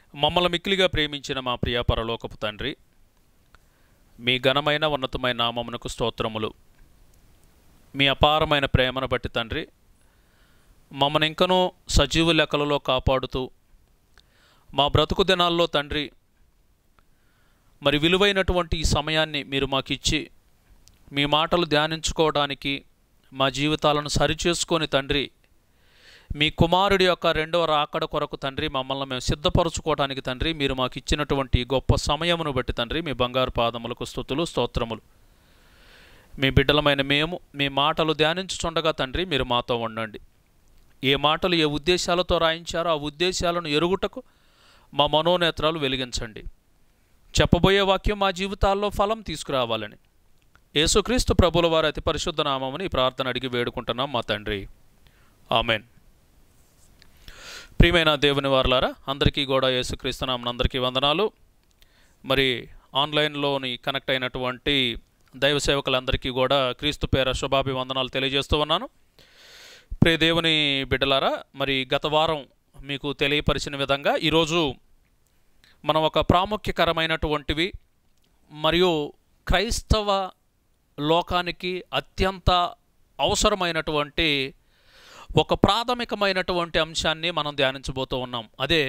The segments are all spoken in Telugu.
మమ్మల్ని మిక్కిలిగా ప్రేమించిన మా ప్రియ పరలోకపు తండ్రి మీ ఘనమైన ఉన్నతమైన నామమునకు స్తోత్రములు మీ అపారమైన ప్రేమను బట్టి తండ్రి మమ్మల్ని ఇంకనూ సజీవ లెక్కలలో కాపాడుతూ మా బ్రతుకు దినాల్లో తండ్రి మరి విలువైనటువంటి ఈ సమయాన్ని మీరు మాకు ఇచ్చి మీ మాటలు ధ్యానించుకోవడానికి మా జీవితాలను సరిచేసుకొని తండ్రి మీ కుమారుడి యొక్క రెండవ రాకడ కొరకు తండ్రి మమ్మల్ని మేము సిద్ధపరచుకోవడానికి తండ్రి మీరు మాకు ఇచ్చినటువంటి ఈ గొప్ప సమయమును బట్టి తండ్రి మీ బంగారు పాదములకు స్థుతులు స్తోత్రములు మీ బిడ్డలమైన మేము మీ మాటలు ధ్యానించుచుండగా తండ్రి మీరు మాతో ఉండండి ఏ మాటలు ఏ ఉద్దేశాలతో రాయించారో ఆ ఉద్దేశాలను ఎరుగుటకు మా మనోనేత్రాలు వెలిగించండి చెప్పబోయే వాక్యం మా జీవితాల్లో ఫలం తీసుకురావాలని యేసుక్రీస్తు ప్రభుల వారి అతి పరిశుద్ధ నామముని ఈ ప్రార్థన అడిగి వేడుకుంటున్నాం మా తండ్రి ఆమెన్ ప్రియమైన దేవుని వారలారా అందరికీ కూడా యేసుక్రీస్తు నామం అందరికీ వందనాలు మరి ఆన్లైన్లోని కనెక్ట్ అయినటువంటి దైవ సేవకులందరికీ కూడా క్రీస్తు పేర శుభాభివందనాలు తెలియజేస్తూ ఉన్నాను ప్రియ దేవుని బిడ్డలారా మరి గత వారం మీకు తెలియపరిచిన విధంగా ఈరోజు మనం ఒక ప్రాముఖ్యకరమైనటువంటివి మరియు క్రైస్తవ లోకానికి అత్యంత అవసరమైనటువంటి ఒక ప్రాథమికమైనటువంటి అంశాన్ని మనం ధ్యానించబోతూ ఉన్నాం అదే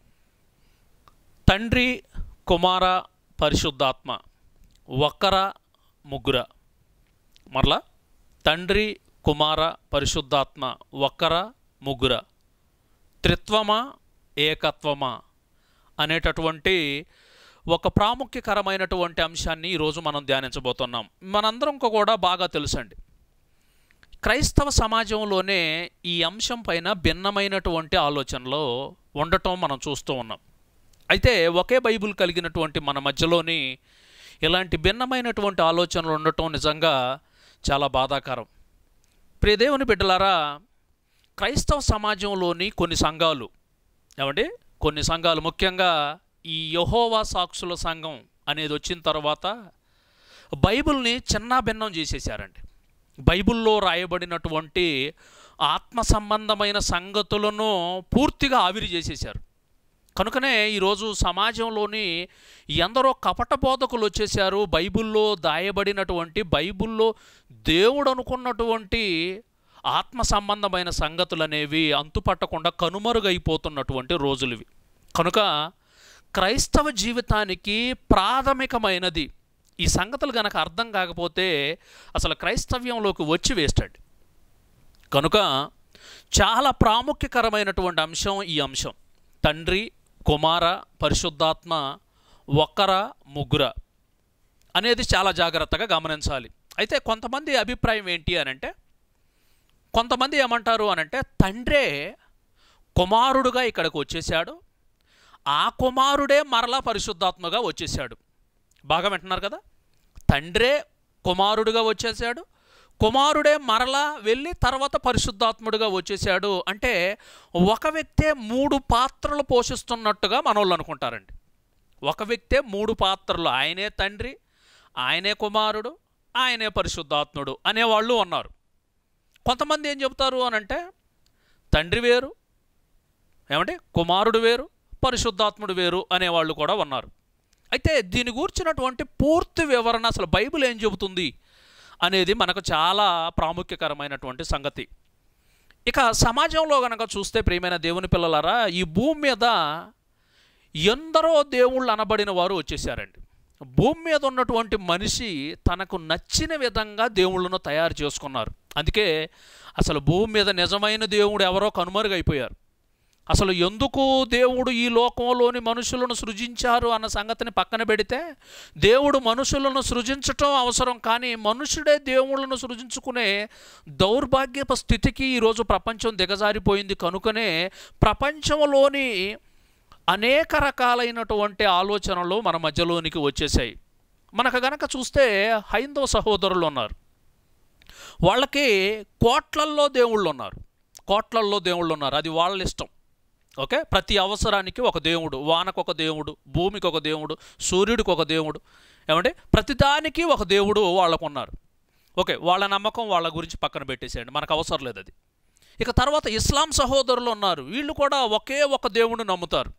తండ్రి కుమార పరిశుద్ధాత్మ ఒక్కర ముగ్గుర మరలా తండ్రి కుమార పరిశుద్ధాత్మ ఒక్కర ముగ్గుర త్రిత్వమా ఏకత్వమా అనేటటువంటి ఒక ప్రాముఖ్యకరమైనటువంటి అంశాన్ని ఈరోజు మనం ధ్యానించబోతున్నాం మనందరం కూడా బాగా తెలుసండి క్రైస్తవ సమాజంలోనే ఈ అంశం పైన భిన్నమైనటువంటి ఆలోచనలో ఉండటం మనం చూస్తూ ఉన్నాం అయితే ఒకే బైబిల్ కలిగినటువంటి మన మధ్యలోని ఇలాంటి భిన్నమైనటువంటి ఆలోచనలు ఉండటం నిజంగా చాలా బాధాకరం ప్రియదేవుని బిడ్డలారా క్రైస్తవ సమాజంలోని కొన్ని సంఘాలు ఏమండి కొన్ని సంఘాలు ముఖ్యంగా ఈ యహోవా సాక్షుల సంఘం అనేది వచ్చిన తర్వాత బైబిల్ని చిన్న భిన్నం చేసేసారండి బైబిల్లో రాయబడినటువంటి ఆత్మ సంబంధమైన సంగతులను పూర్తిగా ఆవిరి చేసేశారు కనుకనే ఈరోజు సమాజంలోని ఎందరో కపట బోధకులు వచ్చేసారు బైబిల్లో దాయబడినటువంటి బైబిల్లో దేవుడు అనుకున్నటువంటి ఆత్మ సంబంధమైన సంగతులు అనేవి అంతుపట్టకుండా కనుమరుగైపోతున్నటువంటి రోజులు ఇవి కనుక క్రైస్తవ జీవితానికి ప్రాథమికమైనది ఈ సంగతులు గనక అర్థం కాకపోతే అసలు క్రైస్తవ్యంలోకి వచ్చి వేస్తాడు కనుక చాలా ప్రాముఖ్యకరమైనటువంటి అంశం ఈ అంశం తండ్రి కుమార పరిశుద్ధాత్మ ఒక్కర ముగ్గుర అనేది చాలా జాగ్రత్తగా గమనించాలి అయితే కొంతమంది అభిప్రాయం ఏంటి అని అంటే కొంతమంది ఏమంటారు అని అంటే తండ్రే కుమారుడుగా ఇక్కడికి వచ్చేసాడు ఆ కుమారుడే మరలా పరిశుద్ధాత్మగా వచ్చేసాడు బాగా వింటున్నారు కదా తండ్రే కుమారుడుగా వచ్చేసాడు కుమారుడే మరలా వెళ్ళి తర్వాత పరిశుద్ధాత్ముడుగా వచ్చేసాడు అంటే ఒక వ్యక్తే మూడు పాత్రలు పోషిస్తున్నట్టుగా మనోళ్ళు అనుకుంటారండి ఒక వ్యక్తే మూడు పాత్రలు ఆయనే తండ్రి ఆయనే కుమారుడు ఆయనే పరిశుద్ధాత్ముడు అనేవాళ్ళు ఉన్నారు కొంతమంది ఏం చెబుతారు అని అంటే తండ్రి వేరు ఏమంటే కుమారుడు వేరు పరిశుద్ధాత్ముడు వేరు అనేవాళ్ళు కూడా ఉన్నారు అయితే దీని గూర్చినటువంటి పూర్తి వివరణ అసలు బైబిల్ ఏం చెబుతుంది అనేది మనకు చాలా ప్రాముఖ్యకరమైనటువంటి సంగతి ఇక సమాజంలో గనక చూస్తే ప్రియమైన దేవుని పిల్లలారా ఈ భూమి మీద ఎందరో దేవుళ్ళు అనబడిన వారు వచ్చేసారండి భూమి మీద ఉన్నటువంటి మనిషి తనకు నచ్చిన విధంగా దేవుళ్ళను తయారు చేసుకున్నారు అందుకే అసలు భూమి మీద నిజమైన దేవుడు ఎవరో కనుమరుగైపోయారు అసలు ఎందుకు దేవుడు ఈ లోకంలోని మనుషులను సృజించారు అన్న సంగతిని పక్కన పెడితే దేవుడు మనుషులను సృజించటం అవసరం కానీ మనుషుడే దేవుళ్ళను సృజించుకునే దౌర్భాగ్యపు స్థితికి ఈరోజు ప్రపంచం దిగజారిపోయింది కనుకనే ప్రపంచంలోని అనేక రకాలైనటువంటి ఆలోచనలు మన మధ్యలోనికి వచ్చేసాయి మనకు గనక చూస్తే హైందవ సహోదరులు ఉన్నారు వాళ్ళకి కోట్లల్లో దేవుళ్ళు ఉన్నారు కోట్లల్లో దేవుళ్ళు ఉన్నారు అది వాళ్ళ ఇష్టం ఓకే ప్రతి అవసరానికి ఒక దేవుడు వానకు ఒక దేవుడు భూమికి ఒక దేవుడు సూర్యుడికి ఒక దేవుడు ఏమంటే ప్రతిదానికి ఒక దేవుడు వాళ్ళకు ఉన్నారు ఓకే వాళ్ళ నమ్మకం వాళ్ళ గురించి పక్కన పెట్టేసేయండి మనకు అవసరం లేదు అది ఇక తర్వాత ఇస్లాం సహోదరులు ఉన్నారు వీళ్ళు కూడా ఒకే ఒక దేవుడిని నమ్ముతారు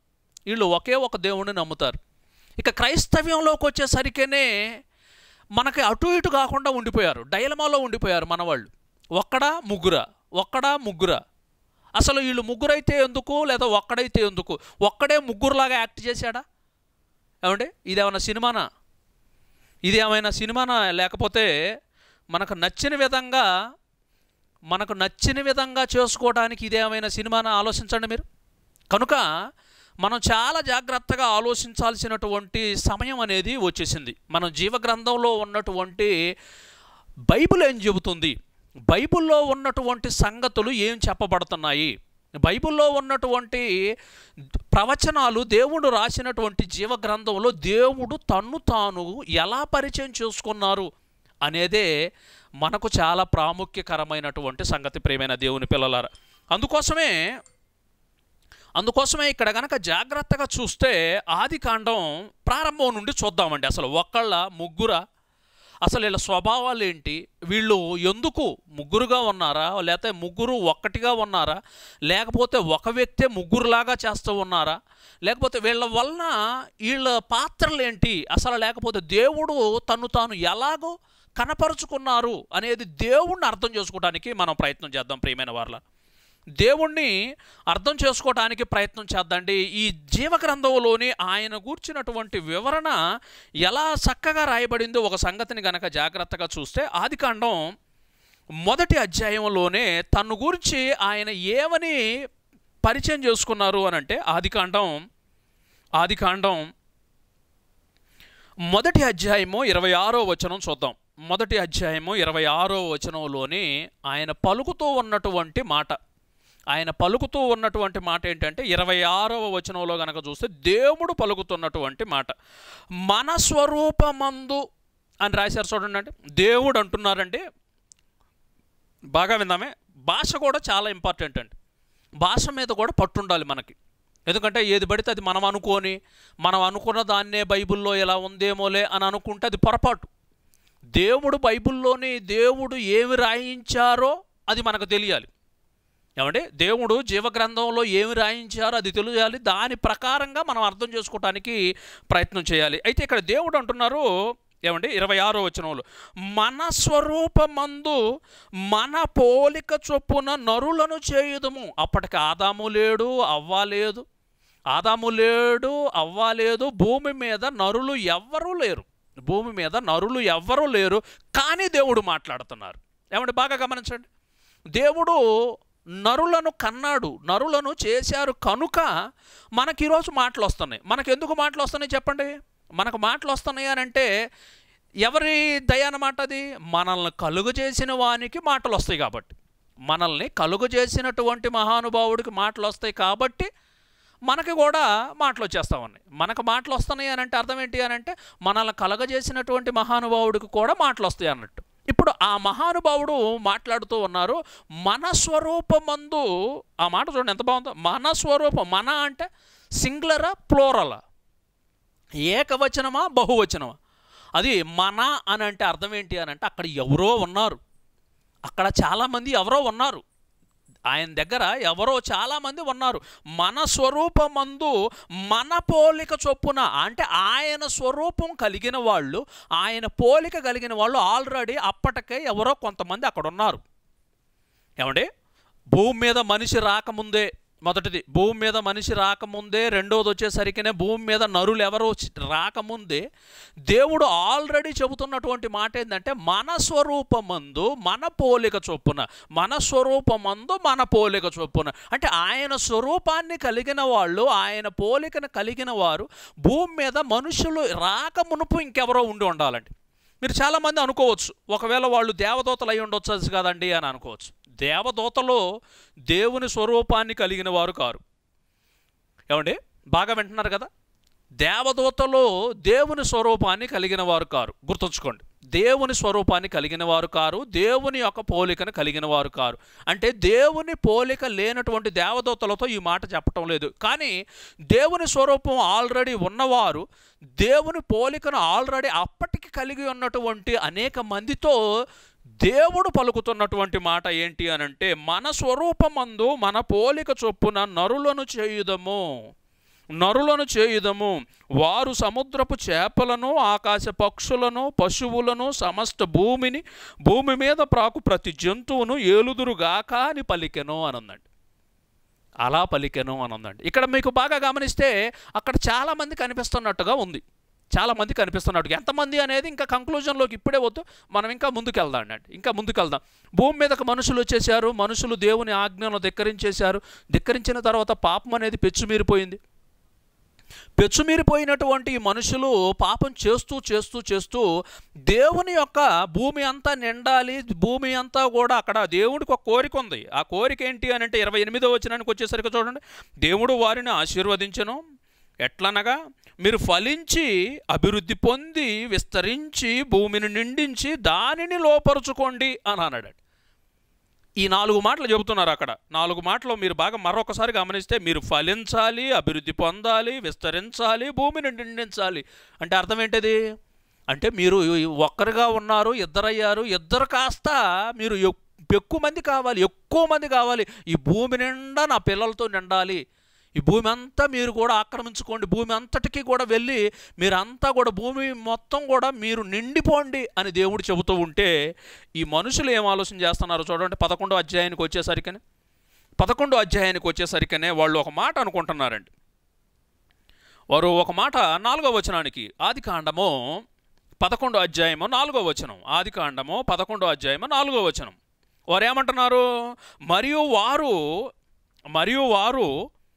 వీళ్ళు ఒకే ఒక దేవుణ్ణి నమ్ముతారు ఇక క్రైస్తవ్యంలోకి వచ్చేసరికేనే మనకి అటు ఇటు కాకుండా ఉండిపోయారు డైలమాలో ఉండిపోయారు మనవాళ్ళు ఒక్కడా ముగ్గురా ఒక్కడా ముగ్గురా అసలు వీళ్ళు ముగ్గురైతే ఎందుకు లేదా ఒక్కడైతే ఎందుకు ఒక్కడే ముగ్గురులాగా యాక్ట్ చేశాడా ఏమండి ఇదేమన్నా సినిమానా ఇది ఏమైనా సినిమానా లేకపోతే మనకు నచ్చిన విధంగా మనకు నచ్చిన విధంగా చేసుకోవడానికి ఇదేమైనా సినిమానా ఆలోచించండి మీరు కనుక మనం చాలా జాగ్రత్తగా ఆలోచించాల్సినటువంటి సమయం అనేది వచ్చేసింది మనం జీవగ్రంథంలో ఉన్నటువంటి బైబిల్ ఏం చెబుతుంది బైబిల్లో ఉన్నటువంటి సంగతులు ఏం చెప్పబడుతున్నాయి బైబిల్లో ఉన్నటువంటి ప్రవచనాలు దేవుడు రాసినటువంటి జీవగ్రంథంలో దేవుడు తన్ను తాను ఎలా పరిచయం చేసుకున్నారు అనేదే మనకు చాలా ప్రాముఖ్యకరమైనటువంటి సంగతి ప్రియమైన దేవుని పిల్లలారా అందుకోసమే అందుకోసమే ఇక్కడ కనుక జాగ్రత్తగా చూస్తే ఆది కాండం ప్రారంభం నుండి చూద్దామండి అసలు ఒకళ్ళ ముగ్గుర అసలు వీళ్ళ స్వభావాలు ఏంటి వీళ్ళు ఎందుకు ముగ్గురుగా ఉన్నారా లేకపోతే ముగ్గురు ఒక్కటిగా ఉన్నారా లేకపోతే ఒక వ్యక్తే ముగ్గురులాగా చేస్తూ ఉన్నారా లేకపోతే వీళ్ళ వలన వీళ్ళ పాత్రలు ఏంటి అసలు లేకపోతే దేవుడు తను తాను ఎలాగో కనపరుచుకున్నారు అనేది దేవుణ్ణి అర్థం చేసుకోవడానికి మనం ప్రయత్నం చేద్దాం ప్రియమైన వాళ్ళ దేవుణ్ణి అర్థం చేసుకోవడానికి ప్రయత్నం చేద్దండి ఈ జీవగ్రంథంలోని ఆయన కూర్చున్నటువంటి వివరణ ఎలా చక్కగా రాయబడిందో ఒక సంగతిని గనక జాగ్రత్తగా చూస్తే ఆదికాండం మొదటి అధ్యాయంలోనే తను గురించి ఆయన ఏమని పరిచయం చేసుకున్నారు అని అంటే ఆదికాండం ఆదికాండం మొదటి అధ్యాయము ఇరవై ఆరో వచనం చూద్దాం మొదటి అధ్యాయము ఇరవై ఆరో వచనంలోని ఆయన పలుకుతూ ఉన్నటువంటి మాట ఆయన పలుకుతూ ఉన్నటువంటి మాట ఏంటంటే ఇరవై ఆరవ వచనంలో గనక చూస్తే దేవుడు పలుకుతున్నటువంటి మాట మన స్వరూపమందు అని రాశారు చూడండి అంటే దేవుడు అంటున్నారంటే బాగా విందామే భాష కూడా చాలా ఇంపార్టెంట్ అండి భాష మీద కూడా పట్టుండాలి మనకి ఎందుకంటే ఏది పడితే అది మనం అనుకొని మనం అనుకున్న దాన్నే బైబిల్లో ఎలా ఉందేమోలే అని అనుకుంటే అది పొరపాటు దేవుడు బైబిల్లోని దేవుడు ఏమి రాయించారో అది మనకు తెలియాలి ఏమంటే దేవుడు జీవగ్రంథంలో ఏమి రాయించారో అది తెలియాలి దాని ప్రకారంగా మనం అర్థం చేసుకోవటానికి ప్రయత్నం చేయాలి అయితే ఇక్కడ దేవుడు అంటున్నారు ఏమండి ఇరవై ఆరో వచనంలో మన స్వరూపమందు మన పోలిక చొప్పున నరులను చేయుదుము అప్పటికి ఆదాము లేడు అవ్వ లేదు ఆదాము లేడు అవ్వ లేదు భూమి మీద నరులు ఎవ్వరూ లేరు భూమి మీద నరులు ఎవ్వరూ లేరు కానీ దేవుడు మాట్లాడుతున్నారు ఏమంటే బాగా గమనించండి దేవుడు నరులను కన్నాడు నరులను చేశారు కనుక మనకి ఈరోజు మాటలు వస్తున్నాయి మనకు ఎందుకు మాటలు వస్తున్నాయి చెప్పండి మనకు మాటలు వస్తున్నాయి అని అంటే ఎవరి దయ అన్నమాట అది మనల్ని కలుగు చేసిన వానికి మాటలు వస్తాయి కాబట్టి మనల్ని కలుగు చేసినటువంటి మహానుభావుడికి మాటలు వస్తాయి కాబట్టి మనకి కూడా మాటలు వచ్చేస్తా ఉన్నాయి మనకు మాటలు వస్తున్నాయి అని అంటే అర్థం ఏంటి అని అంటే మనల్ని కలగజేసినటువంటి మహానుభావుడికి కూడా మాటలు వస్తాయి అన్నట్టు ఇప్పుడు ఆ మహానుభావుడు మాట్లాడుతూ ఉన్నారు మన స్వరూపమందు ఆ మాట చూడండి ఎంత బాగుందో మన స్వరూపం మన అంటే సింగులరా ప్లోరలా ఏకవచనమా బహువచనమా అది మన అని అంటే అర్థం ఏంటి అని అంటే అక్కడ ఎవరో ఉన్నారు అక్కడ చాలామంది ఎవరో ఉన్నారు ఆయన దగ్గర ఎవరో చాలామంది ఉన్నారు మన స్వరూపమందు మన పోలిక చొప్పున అంటే ఆయన స్వరూపం కలిగిన వాళ్ళు ఆయన పోలిక కలిగిన వాళ్ళు ఆల్రెడీ అప్పటికే ఎవరో కొంతమంది అక్కడ ఉన్నారు ఏమండి భూమి మీద మనిషి రాకముందే మొదటిది భూమి మీద మనిషి రాకముందే రెండోది వచ్చేసరికినే భూమి మీద నరులు ఎవరు వచ్చి- రాకముందే దేవుడు ఆల్రెడీ చెబుతున్నటువంటి మాట ఏంటంటే మన స్వరూపమందు మన పోలిక చొప్పున మన స్వరూపమందు మన పోలిక చొప్పున అంటే ఆయన స్వరూపాన్ని కలిగిన వాళ్ళు ఆయన పోలికను కలిగిన వారు భూమి మీద మనుషులు రాక మునుపు ఇంకెవరో ఉండి ఉండాలండి మీరు చాలామంది అనుకోవచ్చు ఒకవేళ వాళ్ళు దేవదూతలు అయి ఉండొచ్చు కదండి అని అనుకోవచ్చు దేవదూతలో దేవుని స్వరూపాన్ని కలిగిన వారు కారు ఏమండి బాగా వింటున్నారు కదా దేవదూతలో దేవుని స్వరూపాన్ని కలిగిన వారు కారు గుర్తుంచుకోండి దేవుని స్వరూపాన్ని కలిగిన వారు కారు దేవుని యొక్క పోలికను కలిగిన వారు కారు అంటే దేవుని పోలిక లేనటువంటి దేవదూతలతో ఈ మాట చెప్పటం లేదు కానీ దేవుని స్వరూపం ఆల్రెడీ ఉన్నవారు దేవుని పోలికను ఆల్రెడీ అప్పటికి కలిగి ఉన్నటువంటి అనేక మందితో దేవుడు పలుకుతున్నటువంటి మాట ఏంటి అని అంటే మన స్వరూపమందు మన పోలిక చొప్పున నరులను చేయుదము నరులను చేయుదము వారు సముద్రపు చేపలను ఆకాశ పక్షులను పశువులను సమస్త భూమిని భూమి మీద ప్రాకు ప్రతి జంతువును ఏలుదురుగాక అని పలికెను అని ఉందండి అలా పలికెను అని ఉందండి ఇక్కడ మీకు బాగా గమనిస్తే అక్కడ చాలామంది కనిపిస్తున్నట్టుగా ఉంది చాలామంది కనిపిస్తున్నట్టుగా ఎంతమంది అనేది ఇంకా కంక్లూజన్లోకి ఇప్పుడే వద్దు మనం ఇంకా ముందుకు వెళ్దాం అండి ఇంకా ముందుకు వెళ్దాం భూమి మీదకు మనుషులు వచ్చేసారు మనుషులు దేవుని ఆజ్ఞను ధిక్కరించేశారు ధిక్కరించిన తర్వాత పాపం అనేది పెచ్చుమీరిపోయింది పెచ్చుమీరిపోయినటువంటి ఈ మనుషులు పాపం చేస్తూ చేస్తూ చేస్తూ దేవుని యొక్క భూమి అంతా నిండాలి భూమి అంతా కూడా అక్కడ దేవుడికి ఒక కోరిక ఉంది ఆ కోరిక ఏంటి అని అంటే ఇరవై ఎనిమిదో వచ్చినానికి వచ్చేసరికి చూడండి దేవుడు వారిని ఆశీర్వదించను ఎట్లనగా మీరు ఫలించి అభివృద్ధి పొంది విస్తరించి భూమిని నిండించి దానిని లోపరుచుకోండి అని అన్నాడు ఈ నాలుగు మాటలు చెబుతున్నారు అక్కడ నాలుగు మాటలు మీరు బాగా మరొకసారి గమనిస్తే మీరు ఫలించాలి అభివృద్ధి పొందాలి విస్తరించాలి భూమిని నిండించాలి అంటే అర్థం ఏంటిది అంటే మీరు ఒక్కరుగా ఉన్నారు ఇద్దరయ్యారు ఇద్దరు కాస్త మీరు ఎక్- ఎక్కువ మంది కావాలి ఎక్కువ మంది కావాలి ఈ భూమి నిండా నా పిల్లలతో నిండాలి ఈ భూమి అంతా మీరు కూడా ఆక్రమించుకోండి భూమి అంతటికీ కూడా వెళ్ళి మీరంతా కూడా భూమి మొత్తం కూడా మీరు నిండిపోండి అని దేవుడు చెబుతూ ఉంటే ఈ మనుషులు ఏం ఆలోచన చేస్తున్నారు చూడండి పదకొండో అధ్యాయానికి వచ్చేసరికనే పదకొండో అధ్యాయానికి వచ్చేసరికనే వాళ్ళు ఒక మాట అనుకుంటున్నారండి వారు ఒక మాట నాలుగో వచనానికి ఆది కాండము పదకొండో అధ్యాయము నాలుగో వచనం ఆది కాండము పదకొండో అధ్యాయము నాలుగో వచనం వారు ఏమంటున్నారు మరియు వారు మరియు వారు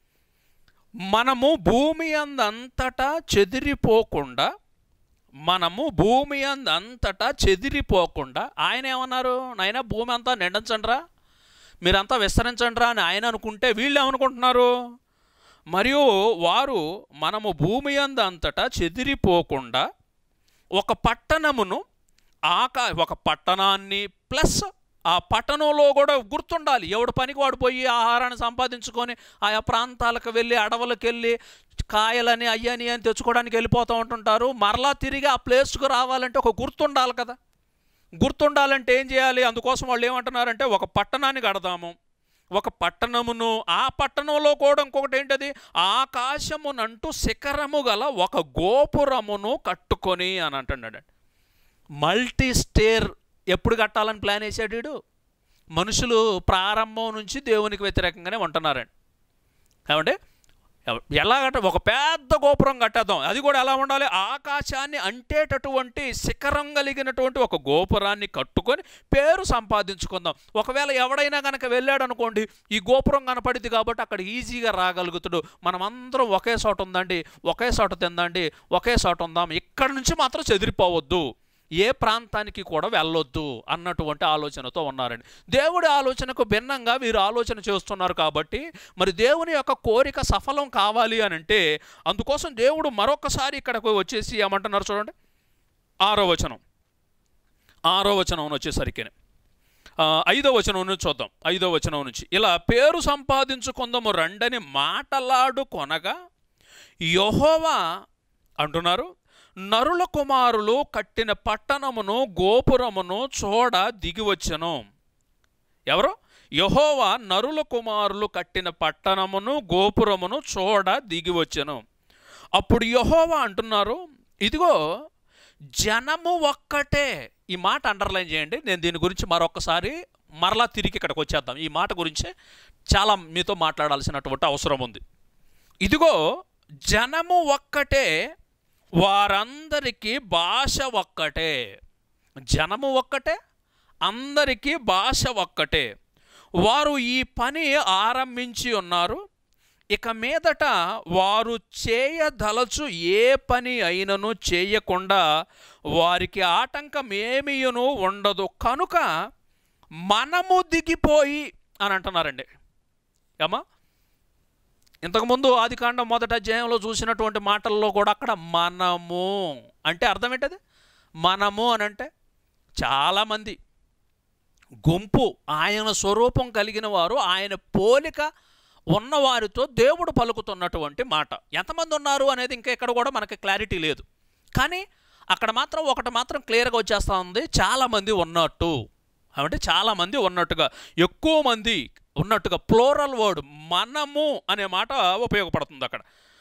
మనము భూమి అందంతటా చెదిరిపోకుండా మనము భూమి అందంతటా చెదిరిపోకుండా ఆయన ఏమన్నారు నాయన భూమి అంతా నిండించండిరా మీరంతా విస్తరించండిరా అని ఆయన అనుకుంటే వీళ్ళు ఏమనుకుంటున్నారు మరియు వారు మనము భూమి అందంతటా చెదిరిపోకుండా ఒక పట్టణమును ఆకా ఒక పట్టణాన్ని ప్లస్ ఆ పట్టణంలో కూడా గుర్తుండాలి ఎవడు పనికి వాడు పోయి ఆహారాన్ని సంపాదించుకొని ఆయా ప్రాంతాలకు వెళ్ళి అడవులకు వెళ్ళి కాయలని అయ్యని అని తెచ్చుకోవడానికి వెళ్ళిపోతూ ఉంటుంటారు మరలా తిరిగి ఆ ప్లేస్కు రావాలంటే ఒక గుర్తుండాలి కదా గుర్తుండాలంటే ఏం చేయాలి అందుకోసం వాళ్ళు ఏమంటున్నారంటే ఒక పట్టణాన్ని కడదాము ఒక పట్టణమును ఆ పట్టణంలో కూడా ఇంకొకటి ఏంటది ఆకాశమునంటూ శిఖరము గల ఒక గోపురమును కట్టుకొని అని అంటున్నాడు మల్టీ స్టేర్ ఎప్పుడు కట్టాలని ప్లాన్ వేసాడు వీడు మనుషులు ప్రారంభం నుంచి దేవునికి వ్యతిరేకంగానే ఉంటున్నారండి ఏమంటే ఎవ- ఎలా కట్ట ఒక పెద్ద గోపురం కట్టేద్దాం అది కూడా ఎలా ఉండాలి ఆకాశాన్ని అంటేటటువంటి శిఖరం కలిగినటువంటి ఒక గోపురాన్ని కట్టుకొని పేరు సంపాదించుకుందాం ఒకవేళ ఎవడైనా కనుక వెళ్ళాడు అనుకోండి ఈ గోపురం కనపడింది కాబట్టి అక్కడ ఈజీగా రాగలుగుతాడు మనం అందరం ఒకే చోట ఉందండి ఒకే చోట తిందండి ఒకే చోట ఉందాం ఇక్కడి నుంచి మాత్రం చెదిరిపోవద్దు ఏ ప్రాంతానికి కూడా వెళ్ళొద్దు అన్నటువంటి ఆలోచనతో ఉన్నారండి దేవుడి ఆలోచనకు భిన్నంగా వీరు ఆలోచన చేస్తున్నారు కాబట్టి మరి దేవుని యొక్క కోరిక సఫలం కావాలి అని అంటే అందుకోసం దేవుడు మరొకసారి ఇక్కడకు వచ్చేసి ఏమంటున్నారు చూడండి ఆరో వచనం ఆరో వచనం వచ్చేసరికి ఆ, ఐదో వచనం నుంచి చూద్దాం ఐదో వచనం నుంచి ఇలా పేరు సంపాదించుకుందాము రండని మాటలాడుకొనగా యెహోవా అంటున్నారు నరుల కుమారులు కట్టిన పట్టణమును గోపురమును చూడ దిగివచ్చెను ఎవరు యహోవా నరుల కుమారులు కట్టిన పట్టణమును గోపురమును చూడ దిగివచ్చెను అప్పుడు యహోవా అంటున్నారు ఇదిగో జనము ఒక్కటే ఈ మాట అండర్లైన్ చేయండి నేను దీని గురించి మరొకసారి మరలా తిరిగి ఇక్కడికి వచ్చేద్దాం ఈ మాట గురించి చాలా మీతో మాట్లాడాల్సినటువంటి అవసరం ఉంది ఇదిగో జనము ఒక్కటే వారందరికీ భాష ఒక్కటే జనము ఒక్కటే అందరికీ భాష ఒక్కటే వారు ఈ పని ఆరంభించి ఉన్నారు ఇక మీదట వారు చేయదలచు ఏ పని అయినను చేయకుండా వారికి ఆటంకం ఏమీయును ఉండదు కనుక మనము దిగిపోయి అని అంటున్నారండి ఏమా ఇంతకుముందు ఆదికాండం మొదటి అధ్యాయంలో చూసినటువంటి మాటల్లో కూడా అక్కడ మనము అంటే అర్థం ఏంటది మనము అని అంటే చాలామంది గుంపు ఆయన స్వరూపం కలిగిన వారు ఆయన పోలిక ఉన్నవారితో దేవుడు పలుకుతున్నటువంటి మాట ఎంతమంది ఉన్నారు అనేది ఇంకా ఇక్కడ కూడా మనకి క్లారిటీ లేదు కానీ అక్కడ మాత్రం ఒకటి మాత్రం క్లియర్గా వచ్చేస్తూ ఉంది చాలామంది ఉన్నట్టు అంటే చాలామంది ఉన్నట్టుగా ఎక్కువ మంది ఉన్నట్టుగా ప్లోరల్ వర్డ్ మనము అనే మాట ఉపయోగపడుతుంది అక్కడ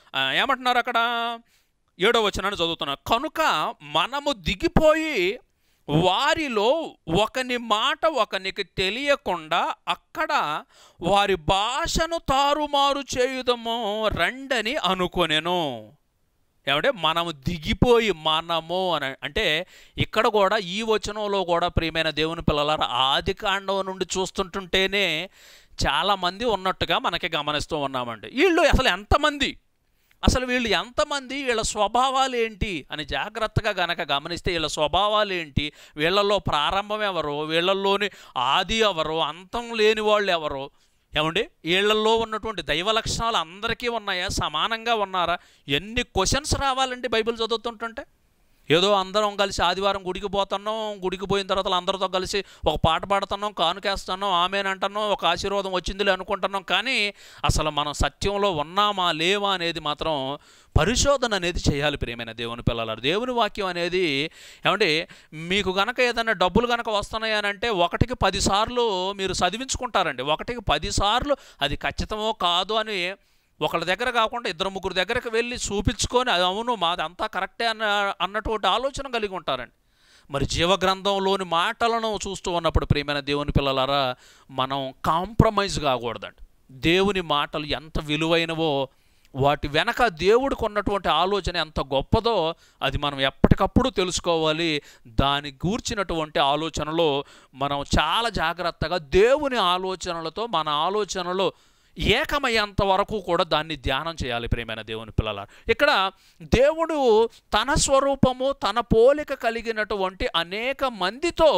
ఆ, ఏమంటున్నారు అక్కడ ఏడో వచనాన్ని చదువుతున్నారు కనుక మనము దిగిపోయి వారిలో ఒకని మాట ఒకనికి తెలియకుండా అక్కడ వారి భాషను తారుమారు చేయుదము రండని అనుకొనెను ఏమంటే మనము దిగిపోయి మనము అని అంటే ఇక్కడ కూడా ఈ వచనంలో కూడా ప్రియమైన దేవుని పిల్లలారా ఆది కాండం నుండి చూస్తుంటుంటేనే చాలామంది ఉన్నట్టుగా మనకి గమనిస్తూ ఉన్నామండి వీళ్ళు అసలు ఎంతమంది అసలు వీళ్ళు ఎంతమంది వీళ్ళ స్వభావాలు ఏంటి అని జాగ్రత్తగా గనక గమనిస్తే వీళ్ళ స్వభావాలు ఏంటి వీళ్ళల్లో ప్రారంభం ఎవరు వీళ్ళల్లోని ఆది ఎవరు అంతం లేని వాళ్ళు ఎవరు ఏమండి వీళ్ళల్లో ఉన్నటువంటి దైవ లక్షణాలు అందరికీ ఉన్నాయా సమానంగా ఉన్నారా ఎన్ని క్వశ్చన్స్ రావాలండి బైబిల్ చదువుతుంటుంటే ఏదో అందరం కలిసి ఆదివారం గుడికి పోతున్నాం గుడికి పోయిన తర్వాత అందరితో కలిసి ఒక పాట పాడుతున్నాం కానుకేస్తున్నాం ఆమెనంటున్నాం ఒక ఆశీర్వాదం వచ్చిందిలే అనుకుంటున్నాం కానీ అసలు మనం సత్యంలో ఉన్నామా లేవా అనేది మాత్రం పరిశోధన అనేది చేయాలి ప్రియమైన దేవుని పిల్లలారు దేవుని వాక్యం అనేది ఏమంటే మీకు గనక ఏదైనా డబ్బులు గనక వస్తున్నాయి అని అంటే ఒకటికి పదిసార్లు మీరు చదివించుకుంటారండి ఒకటికి పదిసార్లు అది ఖచ్చితమో కాదు అని ఒకళ్ళ దగ్గర కాకుండా ఇద్దరు ముగ్గురు దగ్గరకు వెళ్ళి చూపించుకొని అది అవును మాది అంతా కరెక్టే అన్న అన్నటువంటి ఆలోచన కలిగి ఉంటారండి మరి జీవగ్రంథంలోని మాటలను చూస్తూ ఉన్నప్పుడు ప్రియమైన దేవుని పిల్లలారా మనం కాంప్రమైజ్ కాకూడదండి దేవుని మాటలు ఎంత విలువైనవో వాటి వెనక దేవుడికి ఉన్నటువంటి ఆలోచన ఎంత గొప్పదో అది మనం ఎప్పటికప్పుడు తెలుసుకోవాలి దాని గూర్చినటువంటి ఆలోచనలో మనం చాలా జాగ్రత్తగా దేవుని ఆలోచనలతో మన ఆలోచనలో ఏకమయ్యేంత వరకు కూడా దాన్ని ధ్యానం చేయాలి ప్రేమైన దేవుని పిల్లల ఇక్కడ దేవుడు తన స్వరూపము తన పోలిక కలిగినటువంటి అనేక మందితో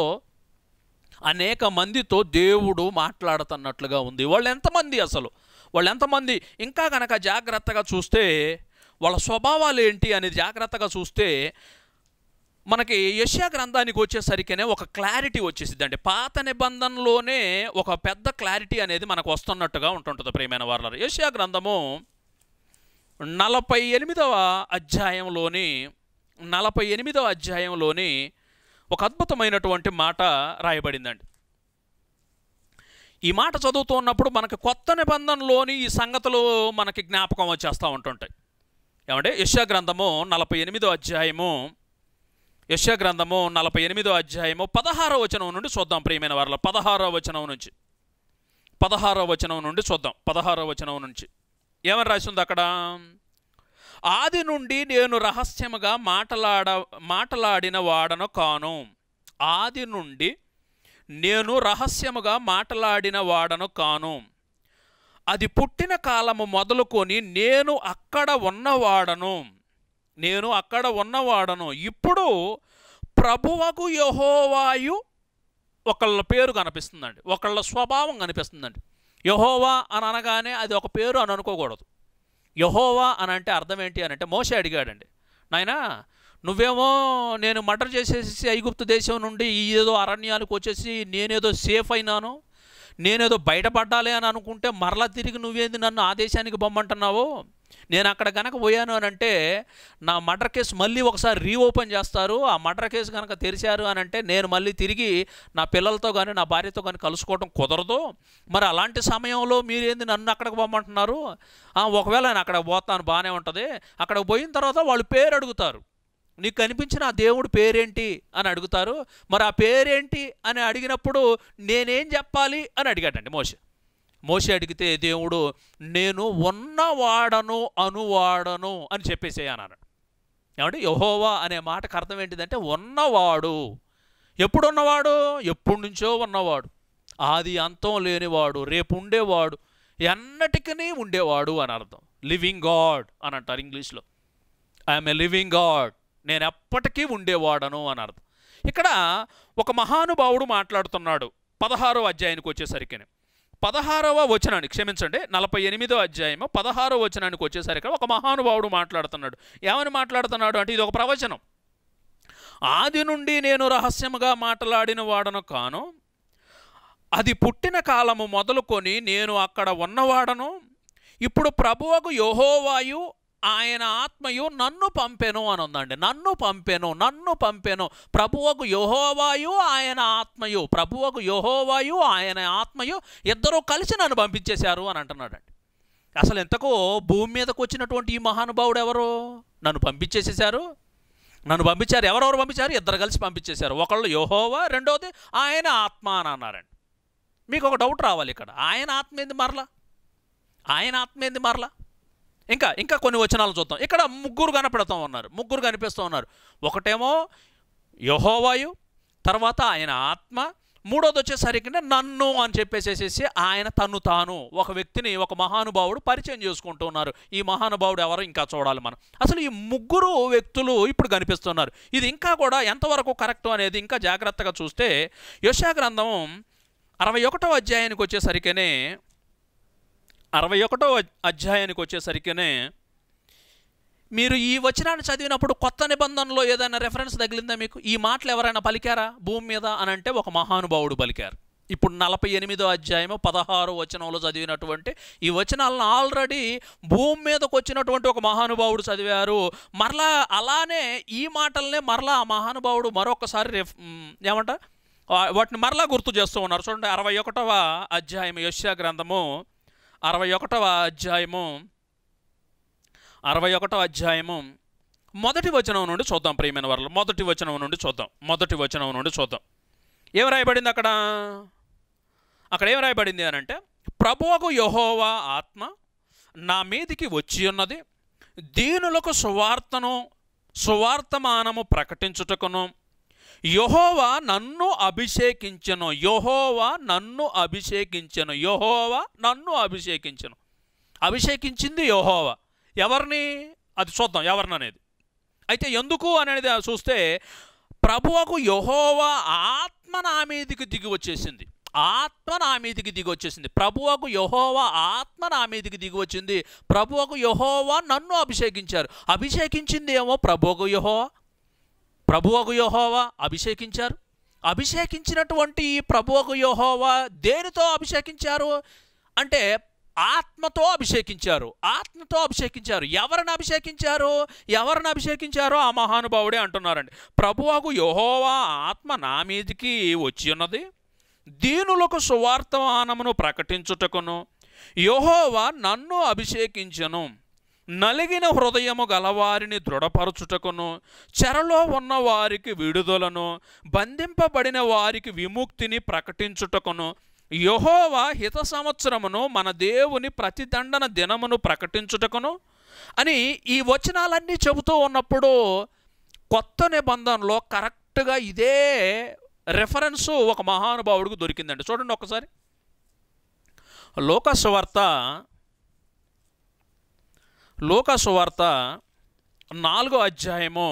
అనేక మందితో దేవుడు మాట్లాడుతున్నట్లుగా ఉంది వాళ్ళు ఎంతమంది అసలు వాళ్ళు ఎంతమంది ఇంకా కనుక జాగ్రత్తగా చూస్తే వాళ్ళ స్వభావాలు ఏంటి అనేది జాగ్రత్తగా చూస్తే మనకి యష్యా గ్రంథానికి వచ్చేసరికినే ఒక క్లారిటీ వచ్చేసింది అంటే పాత నిబంధనలోనే ఒక పెద్ద క్లారిటీ అనేది మనకు వస్తున్నట్టుగా ఉంటుంటుంది ప్రియమైన వారు యష్యా గ్రంథము నలభై ఎనిమిదవ అధ్యాయంలోని నలభై ఎనిమిదవ అధ్యాయంలోని ఒక అద్భుతమైనటువంటి మాట రాయబడిందండి ఈ మాట చదువుతూ ఉన్నప్పుడు మనకి కొత్త నిబంధనలోని ఈ సంగతులు మనకి జ్ఞాపకం వచ్చేస్తూ ఉంటుంటాయి ఏమంటే యష్యా గ్రంథము నలభై ఎనిమిదో అధ్యాయము యష్యా గ్రంథము నలభై ఎనిమిదో అధ్యాయము పదహారో వచనం నుండి చూద్దాం ప్రియమైన వారిలో పదహారో వచనం నుంచి పదహారో వచనం నుండి చూద్దాం పదహారో వచనం నుంచి ఏమని రాసింది అక్కడ ఆది నుండి నేను రహస్యముగా మాటలాడ మాటలాడిన వాడను కాను ఆది నుండి నేను రహస్యముగా మాటలాడిన వాడను కాను అది పుట్టిన కాలము మొదలుకొని నేను అక్కడ ఉన్నవాడను నేను అక్కడ ఉన్నవాడను ఇప్పుడు ప్రభువకు యహోవాయు ఒకళ్ళ పేరు కనిపిస్తుందండి ఒకళ్ళ స్వభావం కనిపిస్తుందండి యహోవా అని అనగానే అది ఒక పేరు అని అనుకోకూడదు యహోవా అని అంటే అర్థం ఏంటి అని అంటే మోసే అడిగాడండి నాయనా నువ్వేమో నేను మర్డర్ చేసేసి ఐగుప్తు దేశం నుండి ఈ ఏదో అరణ్యానికి వచ్చేసి నేనేదో సేఫ్ అయినాను నేనేదో బయటపడ్డాలి అని అనుకుంటే మరలా తిరిగి నువ్వేంది నన్ను ఆ దేశానికి బొమ్మంటున్నావు నేను అక్కడ కనుక పోయాను అని అంటే నా మర్డర్ కేసు మళ్ళీ ఒకసారి రీఓపెన్ చేస్తారు ఆ మర్డర్ కేసు కనుక తెరిచారు అని అంటే నేను మళ్ళీ తిరిగి నా పిల్లలతో కానీ నా భార్యతో కానీ కలుసుకోవడం కుదరదు మరి అలాంటి సమయంలో మీరేంది నన్ను అక్కడికి పోమంటున్నారు ఆ, ఒకవేళ నేను అక్కడ పోతాను బాగానే ఉంటుంది అక్కడికి పోయిన తర్వాత వాళ్ళు పేరు అడుగుతారు నీకు కనిపించిన ఆ దేవుడు పేరేంటి అని అడుగుతారు మరి ఆ పేరేంటి అని అడిగినప్పుడు నేనేం చెప్పాలి అని అడిగాడండి మోసే మోసే అడిగితే దేవుడు నేను ఉన్నవాడను అనువాడను అని చెప్పేసే అన్నాడు ఏమంటే యహోవా అనే మాటకు అర్థం ఏంటిదంటే ఉన్నవాడు ఎప్పుడు ఉన్నవాడు ఎప్పటి నుంచో ఉన్నవాడు ఆది అంతం లేనివాడు రేపు ఉండేవాడు ఎన్నటికీ ఉండేవాడు అని అర్థం లివింగ్ గాడ్ అని అంటారు ఇంగ్లీష్లో ఐఎమ్ ఎ లివింగ్ గాడ్ నేను ఎప్పటికీ ఉండేవాడను అని అర్థం ఇక్కడ ఒక మహానుభావుడు మాట్లాడుతున్నాడు పదహారో అధ్యాయానికి వచ్చేసరికి పదహారవ వచనానికి క్షమించండి నలభై ఎనిమిదో అధ్యాయము పదహారవ వచనానికి వచ్చేసరికి ఒక మహానుభావుడు మాట్లాడుతున్నాడు ఏమని మాట్లాడుతున్నాడు అంటే ఇది ఒక ప్రవచనం ఆది నుండి నేను రహస్యముగా మాట్లాడిన వాడను కాను అది పుట్టిన కాలము మొదలుకొని నేను అక్కడ ఉన్నవాడను ఇప్పుడు ప్రభువకు యహోవాయు ఆయన ఆత్మయు నన్ను పంపెను అని ఉందండి నన్ను పంపెను నన్ను పంపెను ప్రభువకు యహోవాయు ఆయన ఆత్మయు ప్రభువకు యహోవాయు ఆయన ఆత్మయు ఇద్దరూ కలిసి నన్ను పంపించేశారు అని అంటున్నాడండి అసలు ఎంతకో భూమి మీదకు వచ్చినటువంటి ఈ మహానుభావుడు ఎవరు నన్ను పంపించేసేశారు నన్ను పంపించారు ఎవరెవరు పంపించారు ఇద్దరు కలిసి పంపించేశారు ఒకళ్ళు యోహోవా రెండోది ఆయన ఆత్మ అని అన్నారండి మీకు ఒక డౌట్ రావాలి ఇక్కడ ఆయన ఆత్మ ఏంది మరలా ఆయన ఆత్మ ఏంది మరలా ఇంకా ఇంకా కొన్ని వచనాలు చూద్దాం ఇక్కడ ముగ్గురు కనపడుతూ ఉన్నారు ముగ్గురు కనిపిస్తూ ఉన్నారు ఒకటేమో యహోవాయు తర్వాత ఆయన ఆత్మ మూడోది వచ్చేసరికి నన్ను అని చెప్పేసేసేసి ఆయన తను తాను ఒక వ్యక్తిని ఒక మహానుభావుడు పరిచయం చేసుకుంటూ ఉన్నారు ఈ మహానుభావుడు ఎవరు ఇంకా చూడాలి మనం అసలు ఈ ముగ్గురు వ్యక్తులు ఇప్పుడు కనిపిస్తున్నారు ఇది ఇంకా కూడా ఎంతవరకు కరెక్ట్ అనేది ఇంకా జాగ్రత్తగా చూస్తే యశా గ్రంథం అరవై ఒకటో అధ్యాయానికి వచ్చేసరికనే అరవై ఒకటో అధ్యాయానికి వచ్చేసరికనే మీరు ఈ వచనాన్ని చదివినప్పుడు కొత్త నిబంధనలో ఏదైనా రెఫరెన్స్ తగిలిందా మీకు ఈ మాటలు ఎవరైనా పలికారా భూమి మీద అని అంటే ఒక మహానుభావుడు పలికారు ఇప్పుడు నలభై ఎనిమిదో అధ్యాయము పదహారు వచనంలో చదివినటువంటి ఈ వచనాలను ఆల్రెడీ భూమి మీదకి వచ్చినటువంటి ఒక మహానుభావుడు చదివారు మరలా అలానే ఈ మాటలనే మరలా ఆ మహానుభావుడు మరొకసారి రెఫ్ మ్, ఏమంట వా- వాటిని మరలా గుర్తు చేస్తూ ఉన్నారు చూడండి అరవై ఒకటవ అధ్యాయం యశ్యా గ్రంథము అరవై ఒకటవ అధ్యాయము అరవై ఒకటో అధ్యాయము మొదటి వచనం నుండి చూద్దాం ప్రియమైన వారు మొదటి వచనం నుండి చూద్దాం మొదటి వచనం నుండి చూద్దాం ఏం రాయబడింది అక్కడ అక్కడ ఏం రాయబడింది అని అంటే ప్రభువకు యహోవా ఆత్మ నా మీదికి వచ్చి ఉన్నది దీనులకు సువార్తను సువార్తమానము ప్రకటించుటకును యహోవా నన్ను అభిషేకించెను యహోవా నన్ను అభిషేకించెను యహోవా నన్ను అభిషేకించెను అభిషేకించింది యహోవా ఎవరిని అది చూద్దాం ఎవరిని అనేది అయితే ఎందుకు అనేది చూస్తే ప్రభువకు యహోవా ఆత్మ నా మీదికి దిగి వచ్చేసింది ఆత్మ నా మీదికి దిగి వచ్చేసింది ప్రభువకు యహోవా ఆత్మ నా మీదికి దిగి వచ్చింది ప్రభువకు యహోవా నన్ను అభిషేకించారు అభిషేకించింది ఏమో ప్రభువకు యహోవా ప్రభువకు యహోవా అభిషేకించారు అభిషేకించినటువంటి ఈ ప్రభువకు యహోవా దేనితో అభిషేకించారు అంటే ఆత్మతో అభిషేకించారు ఆత్మతో అభిషేకించారు ఎవరిని అభిషేకించారు ఎవరిని అభిషేకించారో ఆ మహానుభావుడే అంటున్నారండి ప్రభువకు యహోవా ఆత్మ నా మీదికి వచ్చి ఉన్నది దీనులకు సువార్తమానమును ప్రకటించుటకును యహోవా నన్ను అభిషేకించను నలిగిన హృదయము గలవారిని దృఢపరచుటకును చెరలో ఉన్న వారికి విడుదలను బంధింపబడిన వారికి విముక్తిని ప్రకటించుటకును యహోవా హిత సంవత్సరమును మన దేవుని ప్రతిదండన దినమును ప్రకటించుటకును అని ఈ వచనాలన్నీ చెబుతూ ఉన్నప్పుడు కొత్త నిబంధనలో కరెక్ట్గా ఇదే రెఫరెన్సు ఒక మహానుభావుడికి దొరికిందండి చూడండి ఒకసారి లోకసువార్త లోకసువార్త నాలుగో అధ్యాయము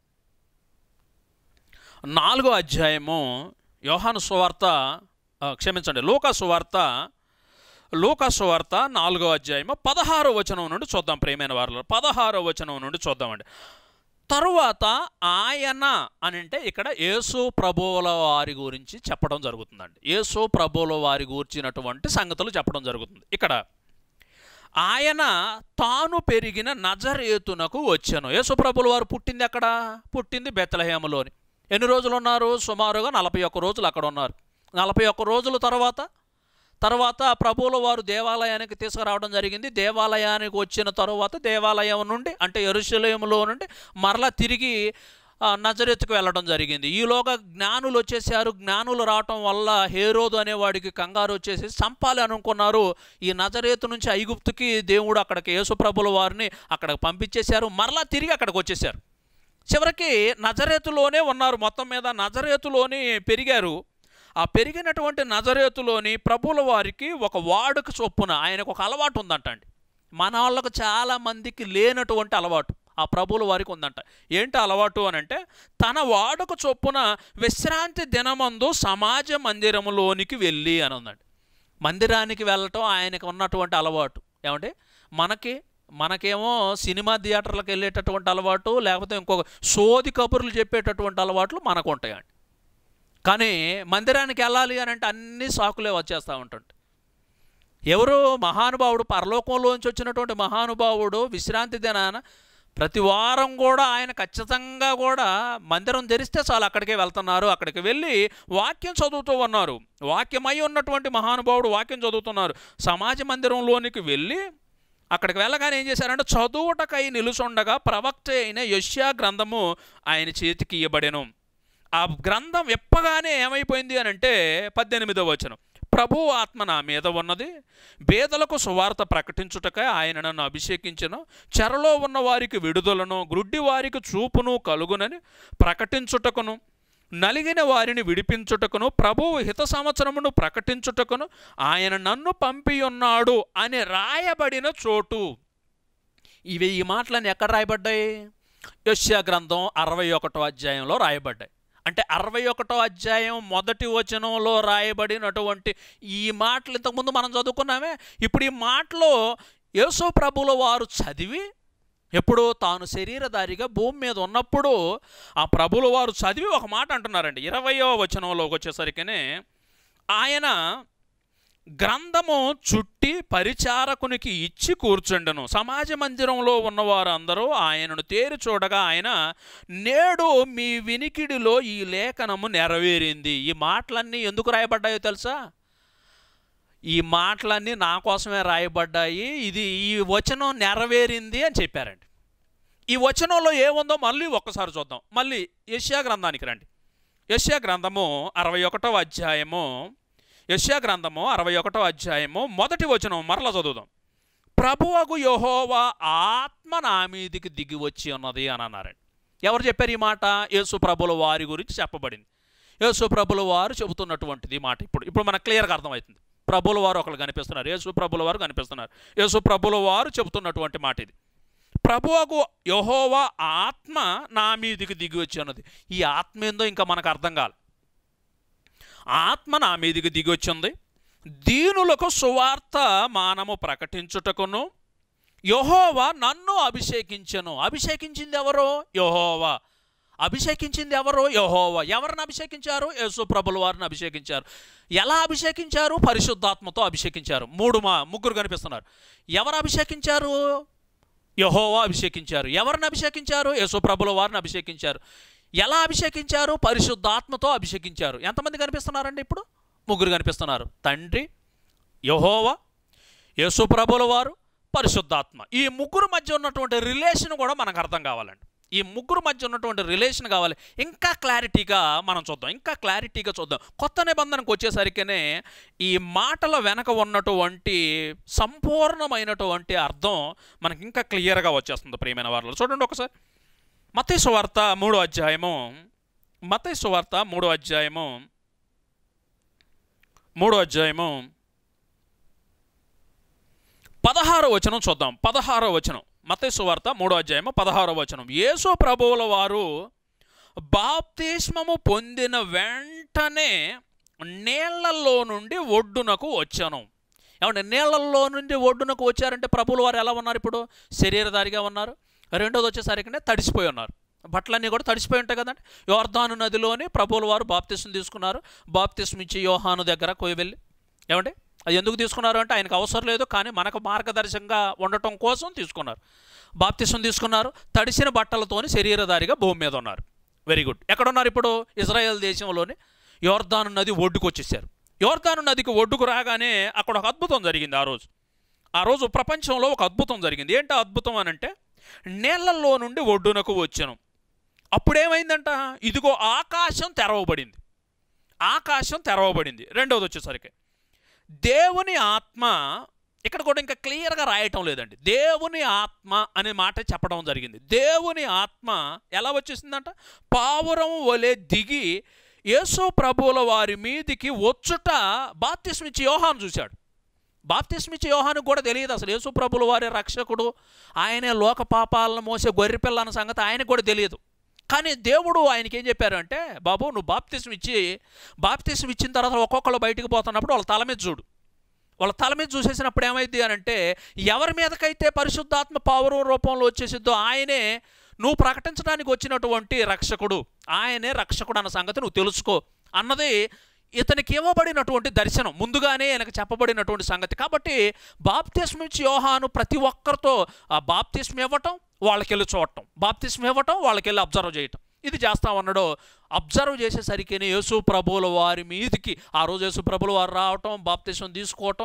నాలుగో అధ్యాయము యోహాను సువార్త ఆ, క్షమించండి లోక సువార్త లోక సువార్త నాలుగో అధ్యాయము పదహారో వచనం నుండి చూద్దాం ప్రేమైన వారిలో పదహారో వచనం నుండి చూద్దామండి తరువాత ఆయన అని అంటే ఇక్కడ యేసు ప్రభువుల వారి గురించి చెప్పడం జరుగుతుందండి యేసు ప్రభువుల వారి గురించినటువంటి సంగతులు చెప్పడం జరుగుతుంది ఇక్కడ ఆయన తాను పెరిగిన నజరేతునకు వచ్చాను యేసు ప్రభుల వారు పుట్టింది ఎక్కడ పుట్టింది బెత్తలహేమలోని ఎన్ని రోజులు ఉన్నారు సుమారుగా నలభై ఒక్క రోజులు అక్కడ ఉన్నారు నలభై ఒక్క రోజుల తర్వాత తర్వాత ప్రభువుల వారు దేవాలయానికి తీసుకురావడం జరిగింది దేవాలయానికి వచ్చిన తరువాత దేవాలయం నుండి అంటే ఎరుశలేములో నుండి మరలా తిరిగి ఆ, నజరెత్తుకు వెళ్ళడం జరిగింది ఈలోగా జ్ఞానులు వచ్చేసారు జ్ఞానులు రావటం వల్ల హేరోదు అనేవాడికి కంగారు వచ్చేసి చంపాలి అనుకున్నారు ఈ నజరేతు నుంచి ఐగుప్తుకి దేవుడు అక్కడికి యేసుప్రభుల వారిని అక్కడికి పంపించేశారు మరలా తిరిగి అక్కడికి వచ్చేసారు చివరికి నజరేతులోనే ఉన్నారు మొత్తం మీద నజరేతులోని పెరిగారు ఆ పెరిగినటువంటి నజరేతులోని ప్రభుల వారికి ఒక వాడుక చొప్పున ఆయనకు ఒక అలవాటు ఉందంటండి మన వాళ్ళకు చాలా మందికి లేనటువంటి అలవాటు ఆ ప్రభుల వారికి ఉందంట ఏంటి అలవాటు అని అంటే తన వాడుక చొప్పున విశ్రాంతి దినమందు సమాజ మందిరములోనికి వెళ్ళి అని ఉందండి మందిరానికి వెళ్ళటం ఆయనకు ఉన్నటువంటి అలవాటు ఏమంటే మనకి మనకేమో సినిమా థియేటర్లకు వెళ్ళేటటువంటి అలవాటు లేకపోతే ఇంకొక సోది కబుర్లు చెప్పేటటువంటి అలవాట్లు మనకు ఉంటాయండి కానీ మందిరానికి వెళ్ళాలి అని అంటే అన్ని సాకులే వచ్చేస్తూ ఉంటుంటాయి ఎవరు మహానుభావుడు పరలోకంలోంచి వచ్చినటువంటి మహానుభావుడు విశ్రాంతి దినాన ప్రతి వారం కూడా ఆయన ఖచ్చితంగా కూడా మందిరం తెరిస్తే చాలు అక్కడికే వెళ్తున్నారు అక్కడికి వెళ్ళి వాక్యం చదువుతూ ఉన్నారు వాక్యమై ఉన్నటువంటి మహానుభావుడు వాక్యం చదువుతున్నారు సమాజ మందిరంలోనికి వెళ్ళి అక్కడికి వెళ్ళగానే ఏం చేశారంటే చదువుటకై నిలుచుండగా ప్రవక్త అయిన యష్యా గ్రంథము ఆయన చేతికి ఇవ్వబడెను ఆ గ్రంథం విప్పగానే ఏమైపోయింది అని అంటే పద్దెనిమిదో వచనం ప్రభు ఆత్మ నా మీద ఉన్నది పేదలకు సువార్త ప్రకటించుటకై ఆయన నన్ను అభిషేకించను చెరలో ఉన్న వారికి విడుదలను గ్రుడ్డి వారికి చూపును కలుగునని ప్రకటించుటకును నలిగిన వారిని విడిపించుటకును ప్రభువు హిత సంవత్సరమును ప్రకటించుటకును ఆయన నన్ను పంపి ఉన్నాడు అని రాయబడిన చోటు ఇవి ఈ మాటలన్నీ ఎక్కడ రాయబడ్డాయి యశ్యా గ్రంథం అరవై ఒకటో అధ్యాయంలో రాయబడ్డాయి అంటే అరవై ఒకటో అధ్యాయం మొదటి వచనంలో రాయబడినటువంటి ఈ మాటలు ఇంతకుముందు మనం చదువుకున్నామే ఇప్పుడు ఈ మాటలో యేసు ప్రభుల వారు చదివి ఎప్పుడో తాను శరీరధారిగా భూమి మీద ఉన్నప్పుడు ఆ ప్రభుల వారు చదివి ఒక మాట అంటున్నారండి ఇరవయో వచనంలోకి వచ్చేసరికనే ఆయన గ్రంథము చుట్టి పరిచారకునికి ఇచ్చి కూర్చుండెను సమాజ మందిరంలో ఉన్నవారు అందరూ ఆయనను తేరి చూడగా ఆయన నేడు మీ వినికిడిలో ఈ లేఖనము నెరవేరింది ఈ మాటలన్నీ ఎందుకు రాయబడ్డాయో తెలుసా ఈ మాటలన్నీ నా కోసమే రాయబడ్డాయి ఇది ఈ వచనం నెరవేరింది అని చెప్పారండి ఈ వచనంలో ఏముందో మళ్ళీ ఒక్కసారి చూద్దాం మళ్ళీ యష్యా గ్రంథానికి రండి యష్యా గ్రంథము అరవై ఒకటో అధ్యాయము యష్యా గ్రంథము అరవై ఒకటో అధ్యాయము మొదటి వచనం మరల చదువుదాం ప్రభువగు యహోవా ఆత్మ నా మీదికి దిగి వచ్చి ఉన్నది అని అన్నారండి ఎవరు చెప్పారు ఈ మాట యేసు ప్రభుల వారి గురించి చెప్పబడింది యేసు ప్రభుల వారు చెబుతున్నటువంటిది ఈ మాట ఇప్పుడు ఇప్పుడు మనకు క్లియర్గా అర్థమవుతుంది ప్రభుల వారు ఒకరు కనిపిస్తున్నారు యేసు ప్రభుల వారు కనిపిస్తున్నారు యేసు ప్రభుల వారు చెబుతున్నటువంటి మాట ఇది ప్రభువకు యహోవా ఆత్మ నా మీదికి దిగి వచ్చి ఉన్నది ఈ ఆత్మ ఏందో ఇంకా మనకు అర్థం కాదు ఆత్మ నా మీదికి దిగి వచ్చింది దీనులకు సువార్త మానము ప్రకటించుటకును యహోవా నన్ను అభిషేకించను అభిషేకించింది ఎవరు యహోవా అభిషేకించింది ఎవరు యహోవా ఎవరిని అభిషేకించారు యేసు ప్రభుల వారిని అభిషేకించారు ఎలా అభిషేకించారు పరిశుద్ధాత్మతో అభిషేకించారు మూడు మా ముగ్గురు కనిపిస్తున్నారు ఎవరు అభిషేకించారు యహోవా అభిషేకించారు ఎవరిని అభిషేకించారు యేసు ప్రభుల వారిని అభిషేకించారు ఎలా అభిషేకించారు పరిశుద్ధాత్మతో అభిషేకించారు ఎంతమంది కనిపిస్తున్నారండి ఇప్పుడు ముగ్గురు కనిపిస్తున్నారు తండ్రి యహోవా యేసు ప్రభుల వారు పరిశుద్ధాత్మ ఈ ముగ్గురు మధ్య ఉన్నటువంటి రిలేషన్ కూడా మనకు అర్థం కావాలండి ఈ ముగ్గురు మధ్య ఉన్నటువంటి రిలేషన్ కావాలి ఇంకా క్లారిటీగా మనం చూద్దాం ఇంకా క్లారిటీగా చూద్దాం కొత్త నిబంధనకు వచ్చేసరికినే ఈ మాటల వెనక ఉన్నటువంటి సంపూర్ణమైనటువంటి అర్థం మనకి ఇంకా క్లియర్గా వచ్చేస్తుంది ప్రియమైన వారిలో చూడండి ఒకసారి మతేసు వార్త మూడో అధ్యాయము మతేసు వార్త మూడో అధ్యాయము మూడో అధ్యాయము పదహారో వచనం చూద్దాం పదహారో వచనం మతేసు వార్త మూడో అధ్యాయము పదహారో వచనం యేసు ప్రభువుల వారు బాప్తిస్మము పొందిన వెంటనే నీళ్లలో నుండి ఒడ్డునకు వచ్చాను ఏమంటే నీళ్లలో నుండి ఒడ్డునకు వచ్చారంటే ప్రభువుల వారు ఎలా ఉన్నారు ఇప్పుడు శరీరధారిగా ఉన్నారు రెండోది వచ్చేసరికి తడిసిపోయి ఉన్నారు బట్టలన్నీ కూడా తడిసిపోయి ఉంటాయి కదండి యోర్ధాను నదిలోని ప్రభువుల వారు బాప్తిస్మ తీసుకున్నారు బాప్తిస్మ ఇచ్చి యోహాను దగ్గర కొయ్యి వెళ్ళి ఏమండి అది ఎందుకు తీసుకున్నారు అంటే ఆయనకు అవసరం లేదు కానీ మనకు మార్గదర్శకంగా ఉండటం కోసం తీసుకున్నారు బాప్తిసం తీసుకున్నారు తడిసిన బట్టలతోని శరీరధారిగా భూమి మీద ఉన్నారు వెరీ గుడ్ ఎక్కడ ఉన్నారు ఇప్పుడు ఇజ్రాయెల్ దేశంలోని యోర్ధాను నది ఒడ్డుకు వచ్చేసారు యోర్ధాను నదికి ఒడ్డుకు రాగానే అక్కడ ఒక అద్భుతం జరిగింది ఆ రోజు ఆ రోజు ప్రపంచంలో ఒక అద్భుతం జరిగింది ఏంటి ఆ అద్భుతం అని అంటే నీళ్లలో నుండి ఒడ్డునకు వచ్చాను అప్పుడేమైందంట ఇదిగో ఆకాశం తెరవబడింది ఆకాశం తెరవబడింది రెండవది వచ్చేసరికి దేవుని ఆత్మ ఇక్కడ కూడా ఇంకా క్లియర్గా రాయటం లేదండి దేవుని ఆత్మ అనే మాట చెప్పడం జరిగింది దేవుని ఆత్మ ఎలా వచ్చేసిందంట పావురం వలె దిగి యేసు ప్రభువుల వారి మీదికి వచ్చుట బాప్తిస్మిచ్చి యోహాను చూశాడు బాప్తిస్మిచ్చి యోహానికి కూడా తెలియదు అసలు యేసు ప్రభుల వారి రక్షకుడు ఆయనే లోక పాపాలను మోసే గొర్రెపిల్ల అన్న సంగతి ఆయనకు కూడా తెలియదు కానీ దేవుడు ఆయనకి ఏం చెప్పారు అంటే బాబు నువ్వు బాప్తిసం ఇచ్చి బాప్తిసం ఇచ్చిన తర్వాత ఒక్కొక్కరు బయటికి పోతున్నప్పుడు వాళ్ళ తల మీద చూడు వాళ్ళ తల మీద చూసేసినప్పుడు ఏమైంది అని అంటే ఎవరి మీదకైతే పరిశుద్ధాత్మ పౌరం రూపంలో వచ్చేసిద్దో ఆయనే నువ్వు ప్రకటించడానికి వచ్చినటువంటి రక్షకుడు ఆయనే రక్షకుడు అన్న సంగతి నువ్వు తెలుసుకో అన్నది ఇతనికి ఇవ్వబడినటువంటి దర్శనం ముందుగానే ఆయనకు చెప్పబడినటువంటి సంగతి కాబట్టి బాప్తిస్మ ఇచ్చి యోహాను ప్రతి ఒక్కరితో ఆ బాప్తిస్మ ఇవ్వటం వాళ్ళకెళ్ళి చూడటం బాప్తిస్మ ఇవ్వటం వాళ్ళకెళ్ళి అబ్జర్వ్ చేయటం ఇది చేస్తా ఉన్నాడు అబ్జర్వ్ చేసేసరికి యేసు ప్రభువుల వారి మీదికి ఆ రోజు యేసు ప్రభుల వారు రావటం బాప్తిస్వం తీసుకోవటం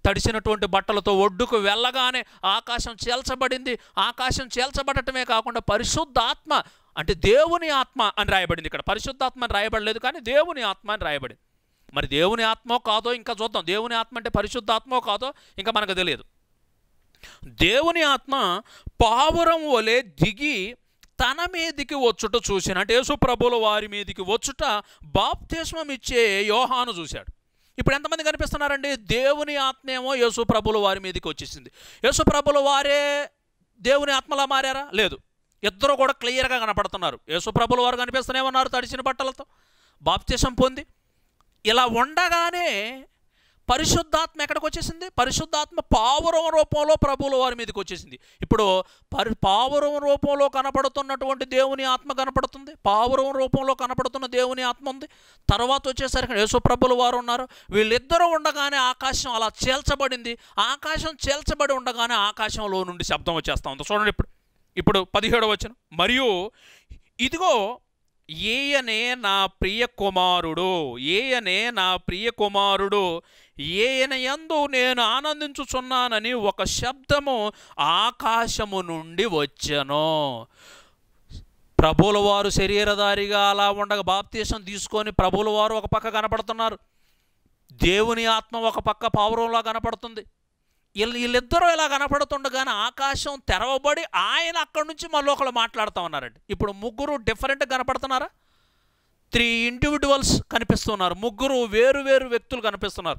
తడిసినటువంటి బట్టలతో ఒడ్డుకు వెళ్ళగానే ఆకాశం చేల్చబడింది ఆకాశం చేల్చబడటమే కాకుండా పరిశుద్ధాత్మ అంటే దేవుని ఆత్మ అని రాయబడింది ఇక్కడ పరిశుద్ధాత్మ అని రాయబడలేదు కానీ దేవుని ఆత్మ అని రాయబడింది మరి దేవుని ఆత్మో కాదో ఇంకా చూద్దాం దేవుని ఆత్మ అంటే పరిశుద్ధాత్మో కాదో ఇంకా మనకు తెలియదు దేవుని ఆత్మ పావురం వలె దిగి తన మీదికి వచ్చుట చూసిన అంటే యేసు ప్రభుల వారి మీదికి వచ్చుట బాప్తిస్మం ఇచ్చే యోహాను చూశాడు ఇప్పుడు ఎంతమంది కనిపిస్తున్నారండి దేవుని ఆత్మేమో యేసు ప్రభుల వారి మీదకి వచ్చేసింది యేసు ప్రభుల వారే దేవుని ఆత్మలా మారారా లేదు ఇద్దరు కూడా క్లియర్గా కనపడుతున్నారు యేసు ప్రభుల వారు కనిపిస్తూనే ఉన్నారు తడిసిన బట్టలతో బాప్తిసం పొంది ఇలా ఉండగానే పరిశుద్ధాత్మ ఎక్కడికి వచ్చేసింది పరిశుద్ధాత్మ పావురం రూపంలో ప్రభువుల వారి మీదకి వచ్చేసింది ఇప్పుడు పరి పావురం రూపంలో కనపడుతున్నటువంటి దేవుని ఆత్మ కనపడుతుంది పావురం రూపంలో కనపడుతున్న దేవుని ఆత్మ ఉంది తర్వాత వచ్చేసరికి యేసుప్రభుల వారు ఉన్నారు వీళ్ళిద్దరూ ఉండగానే ఆకాశం అలా చేల్చబడింది ఆకాశం చేల్చబడి ఉండగానే ఆకాశంలో నుండి శబ్దం వచ్చేస్తా ఉంది చూడండి ఇప్పుడు ఇప్పుడు పదిహేడవ వచ్చిన మరియు ఇదిగో ఏయనే నా ప్రియ కుమారుడు ఏయనే నా ప్రియ కుమారుడు ఏయన యందు నేను ఆనందించుచున్నానని ఒక శబ్దము ఆకాశము నుండి వచ్చెను ప్రభుల వారు శరీరధారిగా అలా ఉండగా బాప్తీసం తీసుకొని ప్రభుల వారు ఒక పక్క కనపడుతున్నారు దేవుని ఆత్మ ఒక పక్క పావురంలా కనపడుతుంది వీళ్ళు వీళ్ళిద్దరూ ఇలా కనపడుతుండగానే ఆకాశం తెరవబడి ఆయన అక్కడి నుంచి మళ్ళీ ఒకళ్ళు మాట్లాడుతూ ఉన్నారండి ఇప్పుడు ముగ్గురు డిఫరెంట్గా కనపడుతున్నారా త్రీ ఇండివిజువల్స్ కనిపిస్తున్నారు ముగ్గురు వేరు వేరు వ్యక్తులు కనిపిస్తున్నారు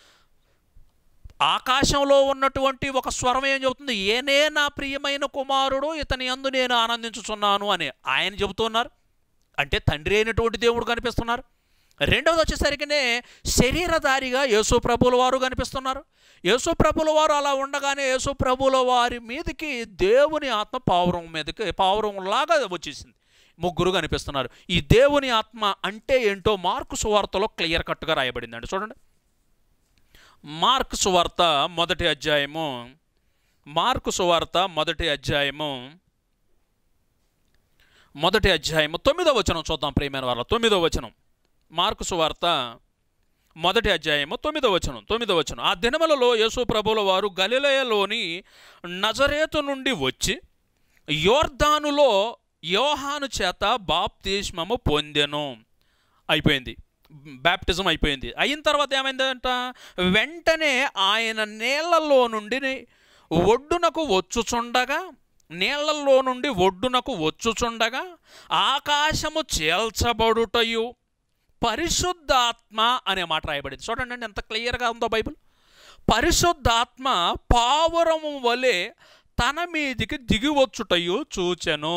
ఆకాశంలో ఉన్నటువంటి ఒక స్వరం ఏం చెబుతుంది ఏనే నా ప్రియమైన కుమారుడు ఇతని యందు నేను ఆనందించుచున్నాను అని ఆయన చెబుతున్నారు అంటే తండ్రి అయినటువంటి దేవుడు కనిపిస్తున్నారు రెండవది వచ్చేసరికినే శరీరధారిగా యేసు ప్రభుల వారు కనిపిస్తున్నారు యేసు ప్రభుల వారు అలా ఉండగానే యేసు ప్రభుల వారి మీదకి దేవుని ఆత్మ పావురం మీదకి పావురం లాగా వచ్చేసింది ముగ్గురు కనిపిస్తున్నారు ఈ దేవుని ఆత్మ అంటే ఏంటో మార్కు సువార్తలో క్లియర్ కట్గా రాయబడిందండి చూడండి మార్కు సువార్త మొదటి అధ్యాయము మార్కు సువార్త మొదటి అధ్యాయము మొదటి అధ్యాయము తొమ్మిదో వచనం చూద్దాం ప్రియమైన వాళ్ళ తొమ్మిదో వచనం మార్కు సువార్త మొదటి అధ్యాయము తొమ్మిదో వచనం తొమ్మిదో వచనం ఆ దినములలో యేసు ప్రభుల వారు గలిలయలోని నజరేతు నుండి వచ్చి యోర్ధానులో యోహాను చేత బాప్తిస్మము పొందెను అయిపోయింది బ్యాప్టిజం అయిపోయింది అయిన తర్వాత ఏమైందంట వెంటనే ఆయన నీళ్లలో నుండి ఒడ్డునకు వచ్చుచుండగా నీళ్లలో నుండి ఒడ్డునకు వచ్చుచుండగా ఆకాశము చేల్చబడుటయు పరిశుద్ధాత్మ అనే మాట రాయబడింది చూడండి అండి ఎంత క్లియర్గా ఉందో బైబిల్ పరిశుద్ధాత్మ పావురము వలె తన మీదికి దిగి వచ్చుటయు చూచెను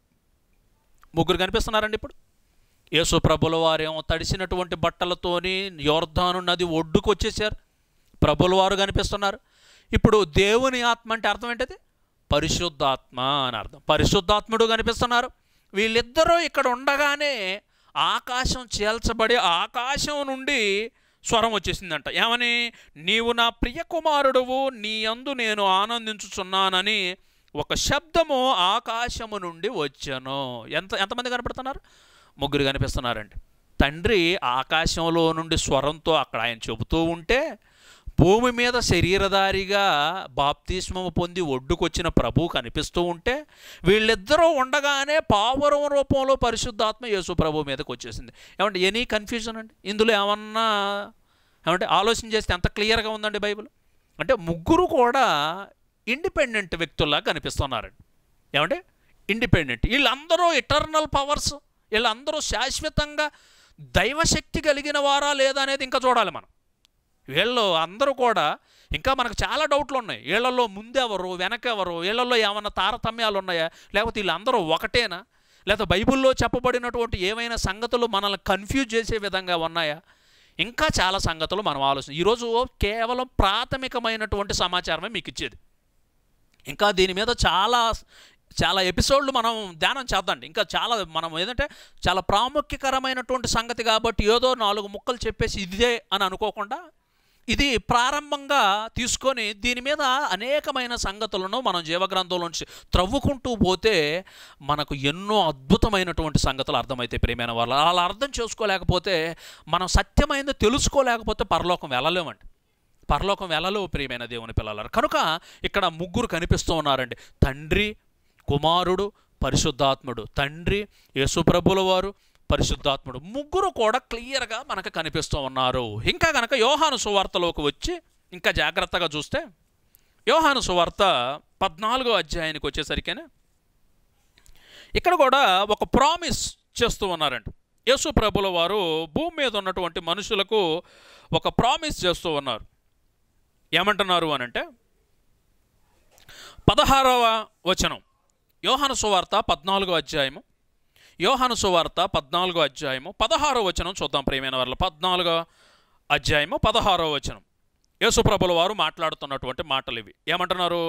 ముగ్గురు కనిపిస్తున్నారండి ఇప్పుడు యేసు ప్రభుల వారేమో తడిసినటువంటి బట్టలతోని యోర్ధాను నది ఒడ్డుకు వచ్చేసారు ప్రభుల వారు కనిపిస్తున్నారు ఇప్పుడు దేవుని ఆత్మ అంటే అర్థం ఏంటది పరిశుద్ధాత్మ అని అర్థం పరిశుద్ధాత్ముడు కనిపిస్తున్నారు వీళ్ళిద్దరూ ఇక్కడ ఉండగానే ఆకాశం చేల్చబడి ఆకాశం నుండి స్వరం వచ్చేసిందంట ఏమని నీవు నా ప్రియ కుమారుడువు నీ అందు నేను ఆనందించుచున్నానని ఒక శబ్దము ఆకాశము నుండి వచ్చాను ఎంత ఎంతమంది కనపడుతున్నారు ముగ్గురు కనిపిస్తున్నారండి తండ్రి ఆకాశంలో నుండి స్వరంతో అక్కడ ఆయన చెబుతూ ఉంటే భూమి మీద శరీరధారిగా బాప్తిస్మము పొంది ఒడ్డుకొచ్చిన ప్రభు కనిపిస్తూ ఉంటే వీళ్ళిద్దరూ ఉండగానే పావురం రూపంలో పరిశుద్ధాత్మ యేసు ప్రభు మీదకి వచ్చేసింది ఏమంటే ఎనీ కన్ఫ్యూజన్ అండి ఇందులో ఏమన్నా ఏమంటే ఆలోచన చేస్తే ఎంత క్లియర్గా ఉందండి బైబిల్ అంటే ముగ్గురు కూడా ఇండిపెండెంట్ వ్యక్తుల్లా కనిపిస్తున్నారండి ఏమంటే ఇండిపెండెంట్ వీళ్ళందరూ ఇటర్నల్ పవర్స్ వీళ్ళందరూ శాశ్వతంగా దైవశక్తి కలిగిన వారా లేదా అనేది ఇంకా చూడాలి మనం వీళ్ళు అందరూ కూడా ఇంకా మనకు చాలా డౌట్లు ఉన్నాయి వీళ్ళల్లో ముందెవరు వెనకెవరు వీళ్ళల్లో ఏమన్నా తారతమ్యాలు ఉన్నాయా లేకపోతే వీళ్ళందరూ ఒకటేనా లేకపోతే బైబిల్లో చెప్పబడినటువంటి ఏమైనా సంగతులు మనల్ని కన్ఫ్యూజ్ చేసే విధంగా ఉన్నాయా ఇంకా చాలా సంగతులు మనం ఆలోచన ఈరోజు కేవలం ప్రాథమికమైనటువంటి సమాచారమే మీకు ఇచ్చేది ఇంకా దీని మీద చాలా చాలా ఎపిసోడ్లు మనం ధ్యానం చేద్దాం ఇంకా చాలా మనం ఏంటంటే చాలా ప్రాముఖ్యకరమైనటువంటి సంగతి కాబట్టి ఏదో నాలుగు ముక్కలు చెప్పేసి ఇదే అని అనుకోకుండా ఇది ప్రారంభంగా తీసుకొని దీని మీద అనేకమైన సంగతులను మనం జీవగ్రంథంలోంచి త్రవ్వుకుంటూ పోతే మనకు ఎన్నో అద్భుతమైనటువంటి సంగతులు అర్థమైతే ప్రేమైన వాళ్ళు అలా అర్థం చేసుకోలేకపోతే మనం సత్యమైంది తెలుసుకోలేకపోతే పరలోకం వెళ్ళలేమండి పరలోకం వెళ్ళలో ప్రియమైన దేవుని పిల్లలారు కనుక ఇక్కడ ముగ్గురు కనిపిస్తూ ఉన్నారండి తండ్రి కుమారుడు పరిశుద్ధాత్ముడు తండ్రి యేసుప్రభుల వారు పరిశుద్ధాత్ముడు ముగ్గురు కూడా క్లియర్గా మనకు కనిపిస్తూ ఉన్నారు ఇంకా కనుక యోహాను సువార్తలోకి వచ్చి ఇంకా జాగ్రత్తగా చూస్తే యోహాను సువార్త పద్నాలుగో అధ్యాయానికి వచ్చేసరికేనే ఇక్కడ కూడా ఒక ప్రామిస్ చేస్తూ ఉన్నారండి యేసు ప్రభుల వారు భూమి మీద ఉన్నటువంటి మనుషులకు ఒక ప్రామిస్ చేస్తూ ఉన్నారు ఏమంటున్నారు అని అంటే పదహారవ వచనం యోహాను సువార్త పద్నాలుగో అధ్యాయము యోహాను సువార్త పద్నాలుగో అధ్యాయము పదహారో వచనం చూద్దాం ప్రియమైన వాళ్ళ పద్నాలుగో అధ్యాయము పదహారో వచనం యేసుప్రభుల వారు మాట్లాడుతున్నటువంటి మాటలు ఇవి ఏమంటున్నారు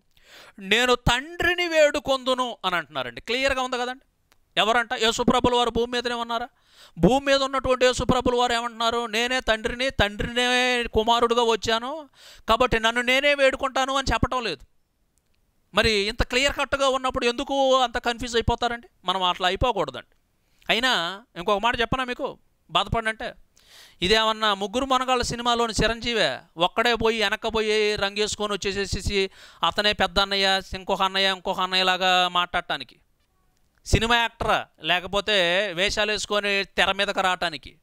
నేను తండ్రిని వేడుకొందును అని అంటున్నారండి క్లియర్గా ఉంది కదండి ఎవరంట యేసుప్రభుల వారు భూమి మీదనే ఉన్నారా భూమి మీద ఉన్నటువంటి యేసుప్రభుల వారు ఏమంటున్నారు నేనే తండ్రిని తండ్రినే కుమారుడుగా వచ్చాను కాబట్టి నన్ను నేనే వేడుకుంటాను అని చెప్పటం లేదు మరి ఇంత క్లియర్ కట్గా ఉన్నప్పుడు ఎందుకు అంత కన్ఫ్యూజ్ అయిపోతారండి మనం అట్లా అయిపోకూడదండి అయినా ఇంకొక మాట చెప్పనా మీకు బాధపడినంటే ఇదేమన్నా ముగ్గురు మనగాళ్ళ సినిమాలోని చిరంజీవే ఒక్కడే పోయి వెనక్కపోయి రంగేసుకొని వచ్చేసేసి అతనే పెద్ద అన్నయ్య ఇంకొక అన్నయ్య ఇంకొక అన్నయ్య లాగా మాట్లాడటానికి సినిమా యాక్టరా లేకపోతే వేషాలు వేసుకొని తెర మీదకి రావటానికి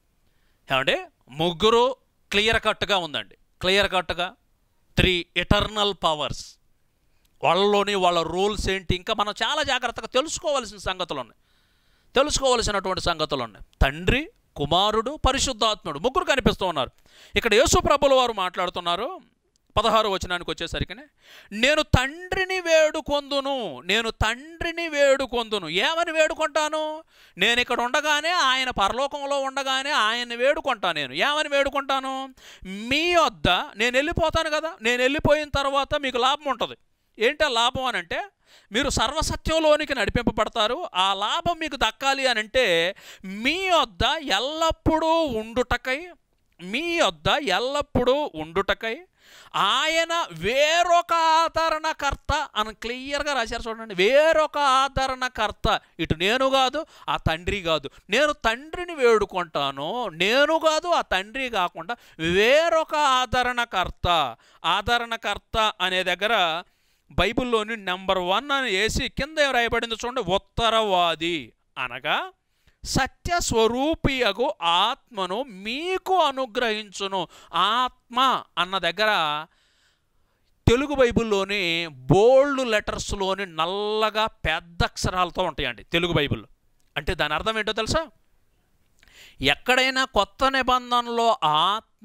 ఏమండి ముగ్గురు క్లియర్ కట్గా ఉందండి క్లియర్ కట్గా త్రీ ఎటర్నల్ పవర్స్ వాళ్ళలోని వాళ్ళ రూల్స్ ఏంటి ఇంకా మనం చాలా జాగ్రత్తగా తెలుసుకోవాల్సిన సంగతులు ఉన్నాయి తెలుసుకోవలసినటువంటి సంగతులు ఉన్నాయి తండ్రి కుమారుడు పరిశుద్ధాత్ముడు ముగ్గురు కనిపిస్తూ ఉన్నారు ఇక్కడ యేసు ప్రభుల వారు మాట్లాడుతున్నారు పదహారు వచనానికి వచ్చేసరికి నేను తండ్రిని వేడుకొందును నేను తండ్రిని వేడుకొందును ఏమని వేడుకుంటాను నేను ఇక్కడ ఉండగానే ఆయన పరలోకంలో ఉండగానే ఆయన్ని వేడుకుంటా నేను ఏమని వేడుకుంటాను మీ వద్ద నేను వెళ్ళిపోతాను కదా నేను వెళ్ళిపోయిన తర్వాత మీకు లాభం ఉంటుంది ఏంటి ఆ లాభం అని అంటే మీరు సర్వసత్యంలోనికి నడిపింపబడతారు ఆ లాభం మీకు దక్కాలి అని అంటే మీ వద్ద ఎల్లప్పుడూ ఉండుటకై మీ వద్ద ఎల్లప్పుడూ ఉండుటకై ఆయన వేరొక ఆదరణకర్త అని క్లియర్గా రాశారు చూడండి వేరొక ఆదరణకర్త ఇటు నేను కాదు ఆ తండ్రి కాదు నేను తండ్రిని వేడుకుంటాను నేను కాదు ఆ తండ్రి కాకుండా వేరొక ఆదరణకర్త ఆదరణకర్త అనే దగ్గర బైబిల్లోని నెంబర్ వన్ అని వేసి కింద ఏం రాయబడింది చూడండి ఉత్తరవాది అనగా సత్య స్వరూపియగు ఆత్మను మీకు అనుగ్రహించును ఆత్మ అన్న దగ్గర తెలుగు బైబిల్లోని బోల్డ్ లెటర్స్లోని నల్లగా పెద్ద అక్షరాలతో ఉంటాయండి తెలుగు బైబిల్ అంటే దాని అర్థం ఏంటో తెలుసా ఎక్కడైనా కొత్త నిబంధనలో ఆత్మ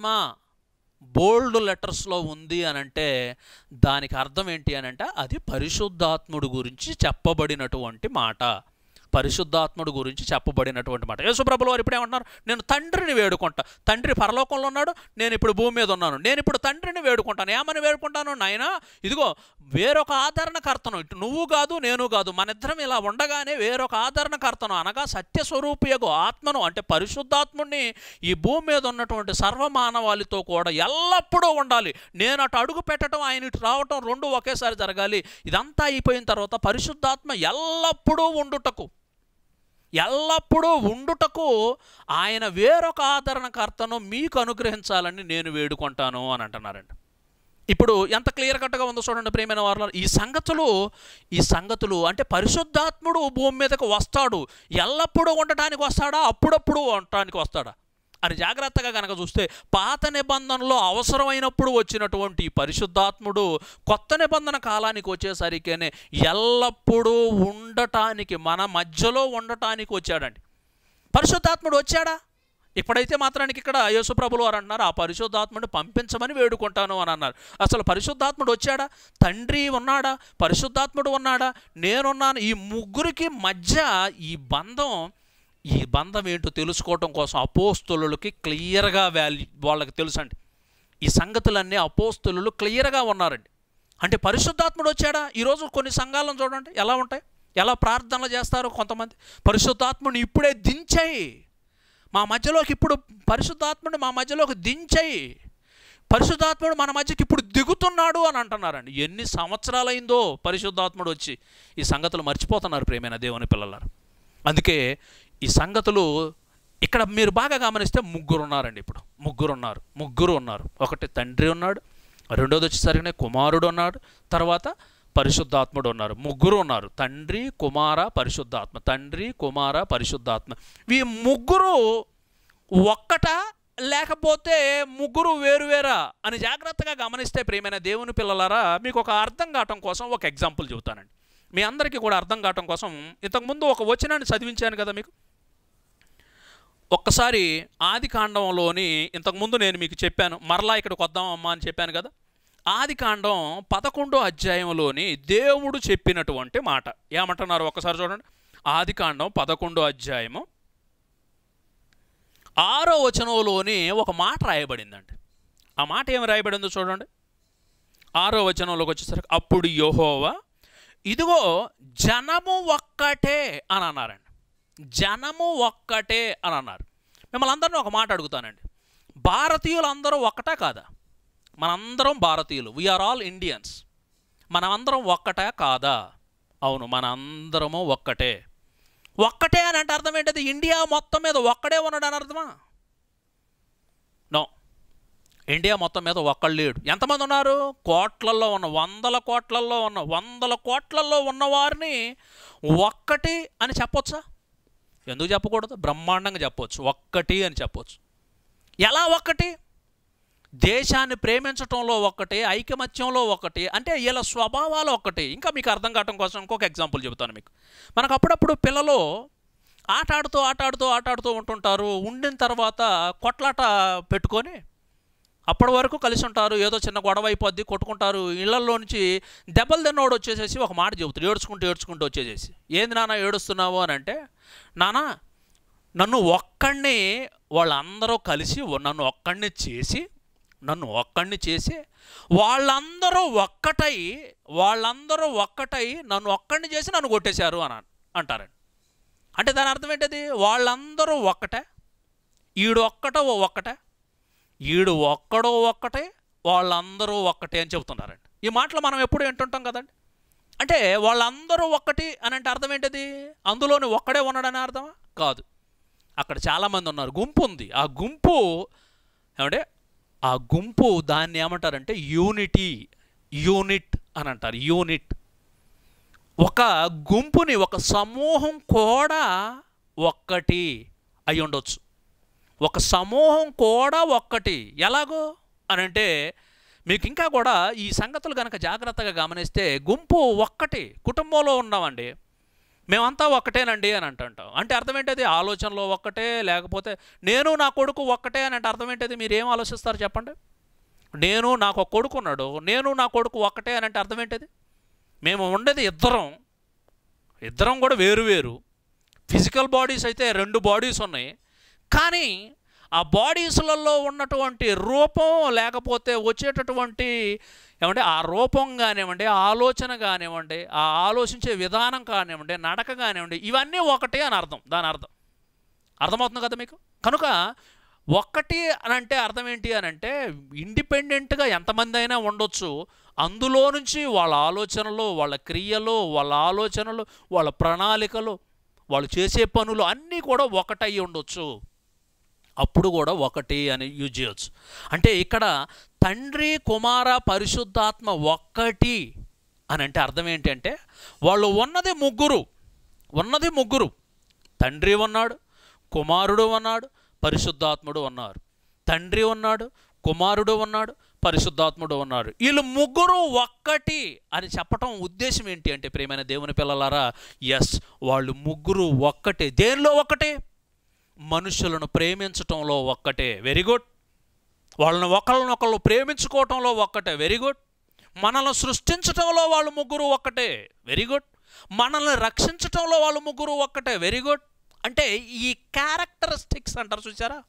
బోల్డ్ లెటర్స్లో ఉంది అని అంటే దానికి అర్థం ఏంటి అని అంటే అది పరిశుద్ధాత్ముడు గురించి చెప్పబడినటువంటి మాట పరిశుద్ధాత్ముడు గురించి చెప్పబడినటువంటి మాట యేసుప్రభుల వారు ఇప్పుడు ఏమంటున్నారు నేను తండ్రిని వేడుకుంటా తండ్రి పరలోకంలో ఉన్నాడు నేను ఇప్పుడు భూమి మీద ఉన్నాను నేను ఇప్పుడు తండ్రిని వేడుకుంటాను ఏమని వేడుకుంటాను నాయన ఇదిగో వేరొక ఆదరణకర్తను ఇటు నువ్వు కాదు నేను కాదు మన ఇద్దరం ఇలా ఉండగానే వేరొక ఆదరణకర్తను అనగా సత్యస్వరూపియగు ఆత్మను అంటే పరిశుద్ధాత్ముడిని ఈ భూమి మీద ఉన్నటువంటి సర్వమానవాళితో కూడా ఎల్లప్పుడూ ఉండాలి నేను అటు అడుగు పెట్టడం ఆయన ఇటు రావటం రెండు ఒకేసారి జరగాలి ఇదంతా అయిపోయిన తర్వాత పరిశుద్ధాత్మ ఎల్లప్పుడూ ఉండుటకు ఎల్లప్పుడూ ఉండుటకు ఆయన వేరొక ఆదరణకర్తను మీకు అనుగ్రహించాలని నేను వేడుకుంటాను అని అంటున్నారండి ఇప్పుడు ఎంత క్లియర్ కట్గా ఉందో చూడండి ప్రేమైన వారు ఈ సంగతులు ఈ సంగతులు అంటే పరిశుద్ధాత్ముడు భూమి మీదకు వస్తాడు ఎల్లప్పుడూ ఉండటానికి వస్తాడా అప్పుడప్పుడు ఉండటానికి వస్తాడా అని జాగ్రత్తగా కనుక చూస్తే పాత నిబంధనలో అవసరమైనప్పుడు వచ్చినటువంటి ఈ పరిశుద్ధాత్ముడు కొత్త నిబంధన కాలానికి వచ్చేసరికేనే ఎల్లప్పుడూ ఉండటానికి మన మధ్యలో ఉండటానికి వచ్చాడండి పరిశుద్ధాత్ముడు వచ్చాడా ఇప్పుడైతే మాత్రానికి ఇక్కడ యేసుప్రభులు వారు అంటున్నారు ఆ పరిశుద్ధాత్ముడిని పంపించమని వేడుకుంటాను అని అన్నారు అసలు పరిశుద్ధాత్ముడు వచ్చాడా తండ్రి ఉన్నాడా పరిశుద్ధాత్ముడు ఉన్నాడా నేనున్నాను ఈ ముగ్గురికి మధ్య ఈ బంధం ఈ బంధం ఏంటో తెలుసుకోవటం కోసం అపోస్తులకి క్లియర్గా వాల్యూ వాళ్ళకి తెలుసండి ఈ సంగతులన్నీ అపోస్తులు క్లియర్గా ఉన్నారండి అంటే పరిశుద్ధాత్ముడు వచ్చాడా ఈరోజు కొన్ని సంఘాలను చూడండి ఎలా ఉంటాయి ఎలా ప్రార్థనలు చేస్తారు కొంతమంది పరిశుద్ధాత్ముడిని ఇప్పుడే దించాయి మా మధ్యలోకి ఇప్పుడు పరిశుద్ధాత్ముడిని మా మధ్యలోకి దించాయి పరిశుద్ధాత్ముడు మన మధ్యకి ఇప్పుడు దిగుతున్నాడు అని అంటున్నారండి ఎన్ని సంవత్సరాలైందో పరిశుద్ధాత్ముడు వచ్చి ఈ సంగతులు మర్చిపోతున్నారు ప్రేమైన దేవుని పిల్లలారు అందుకే ఈ సంగతులు ఇక్కడ మీరు బాగా గమనిస్తే ముగ్గురు ఉన్నారండి ఇప్పుడు ముగ్గురు ఉన్నారు ముగ్గురు ఉన్నారు ఒకటి తండ్రి ఉన్నాడు రెండోది వచ్చేసరికి కుమారుడు ఉన్నాడు తర్వాత పరిశుద్ధాత్ముడు ఉన్నారు ముగ్గురు ఉన్నారు తండ్రి కుమార పరిశుద్ధాత్మ తండ్రి కుమార పరిశుద్ధాత్మ ఈ ముగ్గురు ఒక్కట లేకపోతే ముగ్గురు వేరువేరా అని జాగ్రత్తగా గమనిస్తే ప్రియమైన దేవుని పిల్లలారా మీకు ఒక అర్థం కావటం కోసం ఒక ఎగ్జాంపుల్ చెబుతానండి మీ అందరికీ కూడా అర్థం కావటం కోసం ఇంతకుముందు ఒక వచనాన్ని చదివించాను కదా మీకు ఒక్కసారి ఆది కాండంలోని ఇంతకుముందు నేను మీకు చెప్పాను మరలా ఇక్కడికి వద్దాం అమ్మా అని చెప్పాను కదా ఆది కాండం పదకొండో అధ్యాయంలోని దేవుడు చెప్పినటువంటి మాట ఏమంటున్నారు ఒక్కసారి చూడండి ఆది కాండం పదకొండో అధ్యాయము ఆరో వచనంలోని ఒక మాట రాయబడిందండి ఆ మాట ఏమి రాయబడిందో చూడండి ఆరో వచనంలోకి వచ్చేసరికి అప్పుడు యెహోవా ఇదిగో జనము ఒక్కటే అని అన్నారండి జనము ఒక్కటే అని అన్నారు మిమ్మల్ని అందరినీ ఒక మాట అడుగుతానండి భారతీయులు అందరూ ఒక్కటా కాదా మనందరం భారతీయులు వీఆర్ ఆల్ ఇండియన్స్ మనమందరం ఒక్కటా కాదా అవును మనందరము ఒక్కటే ఒక్కటే అని అంటే అర్థం ఏంటది ఇండియా మొత్తం మీద ఒక్కడే ఉన్నాడు అని అర్థమా నో ఇండియా మొత్తం మీద ఒక్కళ్ళు లేడు ఎంతమంది ఉన్నారు కోట్లల్లో ఉన్న వందల కోట్లల్లో ఉన్న వందల కోట్లల్లో ఉన్నవారిని ఒక్కటి అని చెప్పొచ్చా ఎందుకు చెప్పకూడదు బ్రహ్మాండంగా చెప్పొచ్చు ఒక్కటి అని చెప్పొచ్చు ఎలా ఒక్కటి దేశాన్ని ప్రేమించటంలో ఒకటి ఐకమత్యంలో ఒకటి అంటే వీళ్ళ స్వభావాలు ఒకటి ఇంకా మీకు అర్థం కావటం కోసం ఇంకొక ఎగ్జాంపుల్ చెబుతాను మీకు మనకు అప్పుడప్పుడు పిల్లలు ఆట ఆడుతూ ఆట ఆడుతూ ఆట ఆడుతూ ఉంటుంటారు ఉండిన తర్వాత కొట్లాట పెట్టుకొని అప్పటి వరకు కలిసి ఉంటారు ఏదో చిన్న గొడవ అయిపోద్ది కొట్టుకుంటారు ఇళ్లలో నుంచి దెబ్బలు తిన్నోడు వచ్చేసేసి ఒక మాట చెబుతాడు ఏడ్చుకుంటూ ఏడ్చుకుంటూ వచ్చేసేసి ఏంది నాన్న ఏడుస్తున్నావు అని అంటే నాన్న నన్ను ఒక్కడిని వాళ్ళందరూ కలిసి నన్ను ఒక్కడిని చేసి నన్ను ఒక్కడిని చేసి వాళ్ళందరూ ఒక్కటై వాళ్ళందరూ ఒక్కటై నన్ను ఒక్కడిని చేసి నన్ను కొట్టేశారు అని అంటారండి అంటే దాని అర్థం ఏంటది వాళ్ళందరూ ఒక్కటే ఈడు ఒక్కటో ఒక్కటే ఈడు ఒక్కడో ఒక్కటే వాళ్ళందరూ ఒక్కటే అని చెబుతున్నారండి ఈ మాటలు మనం ఎప్పుడు వింటుంటాం కదండి అంటే వాళ్ళందరూ ఒక్కటి అని అంటే అర్థం ఏంటది అందులోని ఒక్కడే ఉన్నాడని అర్థమా కాదు అక్కడ చాలామంది ఉన్నారు గుంపు ఉంది ఆ గుంపు ఏమంటే ఆ గుంపు దాన్ని ఏమంటారంటే యూనిటీ యూనిట్ అని అంటారు యూనిట్ ఒక గుంపుని ఒక సమూహం కూడా ఒక్కటి అయి ఉండొచ్చు ఒక సమూహం కూడా ఒక్కటి ఎలాగో అని అంటే మీకు ఇంకా కూడా ఈ సంగతులు కనుక జాగ్రత్తగా గమనిస్తే గుంపు ఒక్కటి కుటుంబంలో ఉన్నామండి మేమంతా ఒక్కటేనండి అని అంటుంటాం అంటే అర్థం ఏంటది ఆలోచనలో ఒక్కటే లేకపోతే నేను నా కొడుకు ఒక్కటే అని అంటే అర్థం ఏంటది మీరు ఏం ఆలోచిస్తారు చెప్పండి నేను నాకు ఒక కొడుకు ఉన్నాడు నేను నా కొడుకు ఒక్కటే అని అంటే అర్థం ఏంటది మేము ఉండేది ఇద్దరం ఇద్దరం కూడా వేరు వేరు ఫిజికల్ బాడీస్ అయితే రెండు బాడీస్ ఉన్నాయి కానీ ఆ బాడీస్లలో ఉన్నటువంటి రూపం లేకపోతే వచ్చేటటువంటి ఏమంటే ఆ రూపం కానివ్వండి ఆ ఆలోచన కానివ్వండి ఆ ఆలోచించే విధానం కానివ్వండి నడక కానివ్వండి ఇవన్నీ ఒకటే అని అర్థం దాని అర్థం అర్థమవుతుంది కదా మీకు కనుక ఒక్కటి అని అంటే అర్థం ఏంటి అని అంటే ఇండిపెండెంట్గా ఎంతమంది అయినా ఉండొచ్చు అందులో నుంచి వాళ్ళ ఆలోచనలు వాళ్ళ క్రియలు వాళ్ళ ఆలోచనలు వాళ్ళ ప్రణాళికలు వాళ్ళు చేసే పనులు అన్నీ కూడా ఒకటై ఉండొచ్చు అప్పుడు కూడా ఒకటి అని యూజ్ చేయొచ్చు అంటే ఇక్కడ తండ్రి కుమార పరిశుద్ధాత్మ ఒక్కటి అని అంటే అర్థం ఏంటంటే వాళ్ళు ఉన్నది ముగ్గురు ఉన్నది ముగ్గురు తండ్రి ఉన్నాడు కుమారుడు ఉన్నాడు పరిశుద్ధాత్ముడు ఉన్నారు తండ్రి ఉన్నాడు కుమారుడు ఉన్నాడు పరిశుద్ధాత్ముడు ఉన్నారు వీళ్ళు ముగ్గురు ఒక్కటి అని చెప్పటం ఉద్దేశం ఏంటి అంటే ప్రియమైన దేవుని పిల్లలారా ఎస్ వాళ్ళు ముగ్గురు ఒక్కటే దేనిలో ఒక్కటే మనుషులను ప్రేమించటంలో ఒక్కటే వెరీ గుడ్ వాళ్ళని ఒకళ్ళనొకళ్ళు ప్రేమించుకోవటంలో ఒక్కటే వెరీ గుడ్ మనల్ని సృష్టించటంలో వాళ్ళు ముగ్గురు ఒక్కటే వెరీ గుడ్ మనల్ని రక్షించటంలో వాళ్ళు ముగ్గురు ఒక్కటే వెరీ గుడ్ అంటే ఈ క్యారెక్టరిస్టిక్స్ అంటారు చూసారా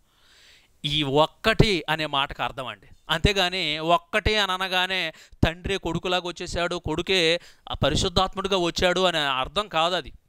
ఈ ఒక్కటి అనే మాటకు అర్థం అండి అంతేగాని ఒక్కటి అని అనగానే తండ్రి కొడుకులాగా వచ్చేసాడు కొడుకే ఆ పరిశుద్ధాత్ముడిగా వచ్చాడు అనే అర్థం కాదు అది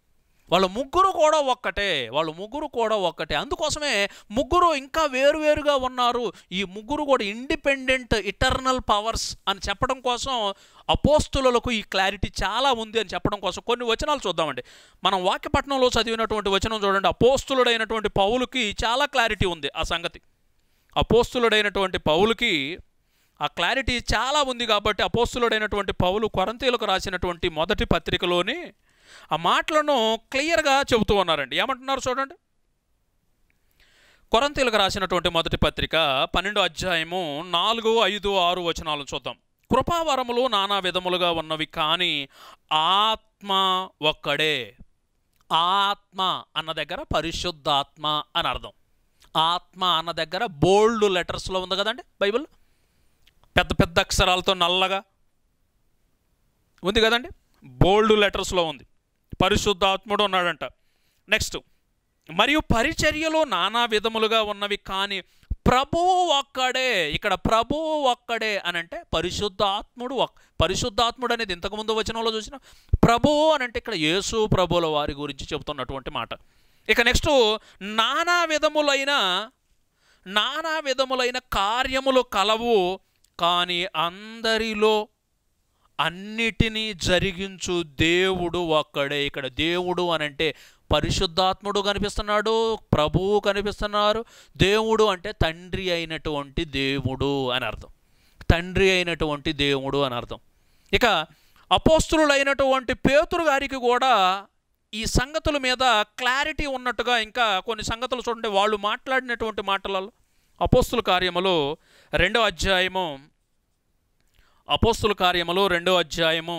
వాళ్ళ ముగ్గురు కూడా ఒక్కటే వాళ్ళు ముగ్గురు కూడా ఒక్కటే అందుకోసమే ముగ్గురు ఇంకా వేరువేరుగా ఉన్నారు ఈ ముగ్గురు కూడా ఇండిపెండెంట్ ఇటర్నల్ పవర్స్ అని చెప్పడం కోసం అపోస్తులకు ఈ క్లారిటీ చాలా ఉంది అని చెప్పడం కోసం కొన్ని వచనాలు చూద్దామండి మనం వాక్యపట్నంలో చదివినటువంటి వచనం చూడండి అపోస్తులుడైనటువంటి పౌలుకి చాలా క్లారిటీ ఉంది ఆ సంగతి అపోస్తులుడైనటువంటి పౌలుకి ఆ క్లారిటీ చాలా ఉంది కాబట్టి అపోస్తులుడైనటువంటి పౌలు కొరంతీలకు రాసినటువంటి మొదటి పత్రికలోని ఆ మాటలను క్లియర్గా చెబుతూ ఉన్నారండి ఏమంటున్నారు చూడండి కొరంతీలకు రాసినటువంటి మొదటి పత్రిక పన్నెండు అధ్యాయము నాలుగు ఐదు ఆరు వచనాలను చూద్దాం కృపావరములు నానా విధములుగా ఉన్నవి కానీ ఆత్మ ఒక్కడే ఆత్మ అన్న దగ్గర పరిశుద్ధాత్మ అని అర్థం ఆత్మ అన్న దగ్గర బోల్డ్ లెటర్స్లో ఉంది కదండి బైబిల్ పెద్ద పెద్ద అక్షరాలతో నల్లగా ఉంది కదండి బోల్డ్ లెటర్స్లో ఉంది పరిశుద్ధాత్ముడు ఉన్నాడంట నెక్స్ట్ మరియు పరిచర్యలో నానా విధములుగా ఉన్నవి కానీ ప్రభువు ఒక్కడే ఇక్కడ ప్రభువు ఒక్కడే అని అంటే పరిశుద్ధాత్ముడు ఒక్- పరిశుద్ధాత్ముడు అనేది ఇంతకుముందు వచనంలో చూసిన ప్రభువు అని అంటే ఇక్కడ యేసు ప్రభువుల వారి గురించి చెబుతున్నటువంటి మాట ఇక నెక్స్ట్ నానా విధములైన నానా విధములైన కార్యములు కలవు కానీ అందరిలో అన్నిటినీ జరిగించు దేవుడు ఒక్కడే ఇక్కడ దేవుడు అని అంటే పరిశుద్ధాత్ముడు కనిపిస్తున్నాడు ప్రభువు కనిపిస్తున్నారు దేవుడు అంటే తండ్రి అయినటువంటి దేవుడు అని అర్థం తండ్రి అయినటువంటి దేవుడు అని అర్థం ఇక అపోస్తులుడైనటువంటి పేతురు గారికి కూడా ఈ సంగతుల మీద క్లారిటీ ఉన్నట్టుగా ఇంకా కొన్ని సంగతులు చూడండి వాళ్ళు మాట్లాడినటువంటి మాటలలో అపోస్తుల కార్యములు రెండో అధ్యాయము అపోస్తుల కార్యములు రెండో అధ్యాయము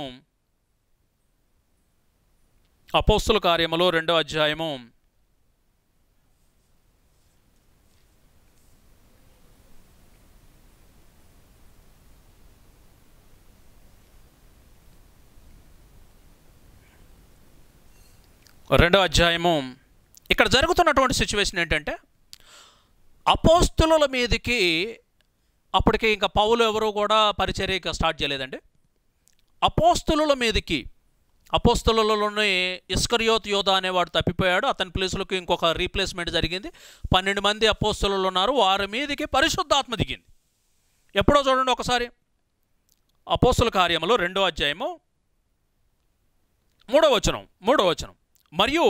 అపోస్తుల కార్యములు రెండో అధ్యాయము రెండో అధ్యాయము ఇక్కడ జరుగుతున్నటువంటి సిచ్యువేషన్ ఏంటంటే అపోస్తుల మీదకి అప్పటికి ఇంకా పౌలు ఎవరు కూడా పరిచర్య స్టార్ట్ చేయలేదండి అపోస్తుల మీదకి అపోస్తులలోనే ఇస్కరియోత్ యోధ అనేవాడు తప్పిపోయాడు అతని ప్లేస్లోకి ఇంకొక రీప్లేస్మెంట్ జరిగింది పన్నెండు మంది అపోస్తులు ఉన్నారు వారి మీదకి పరిశుద్ధాత్మ దిగింది ఎప్పుడో చూడండి ఒకసారి అపోస్తుల కార్యములో రెండో అధ్యాయము మూడో వచనం మూడో వచనం మరియు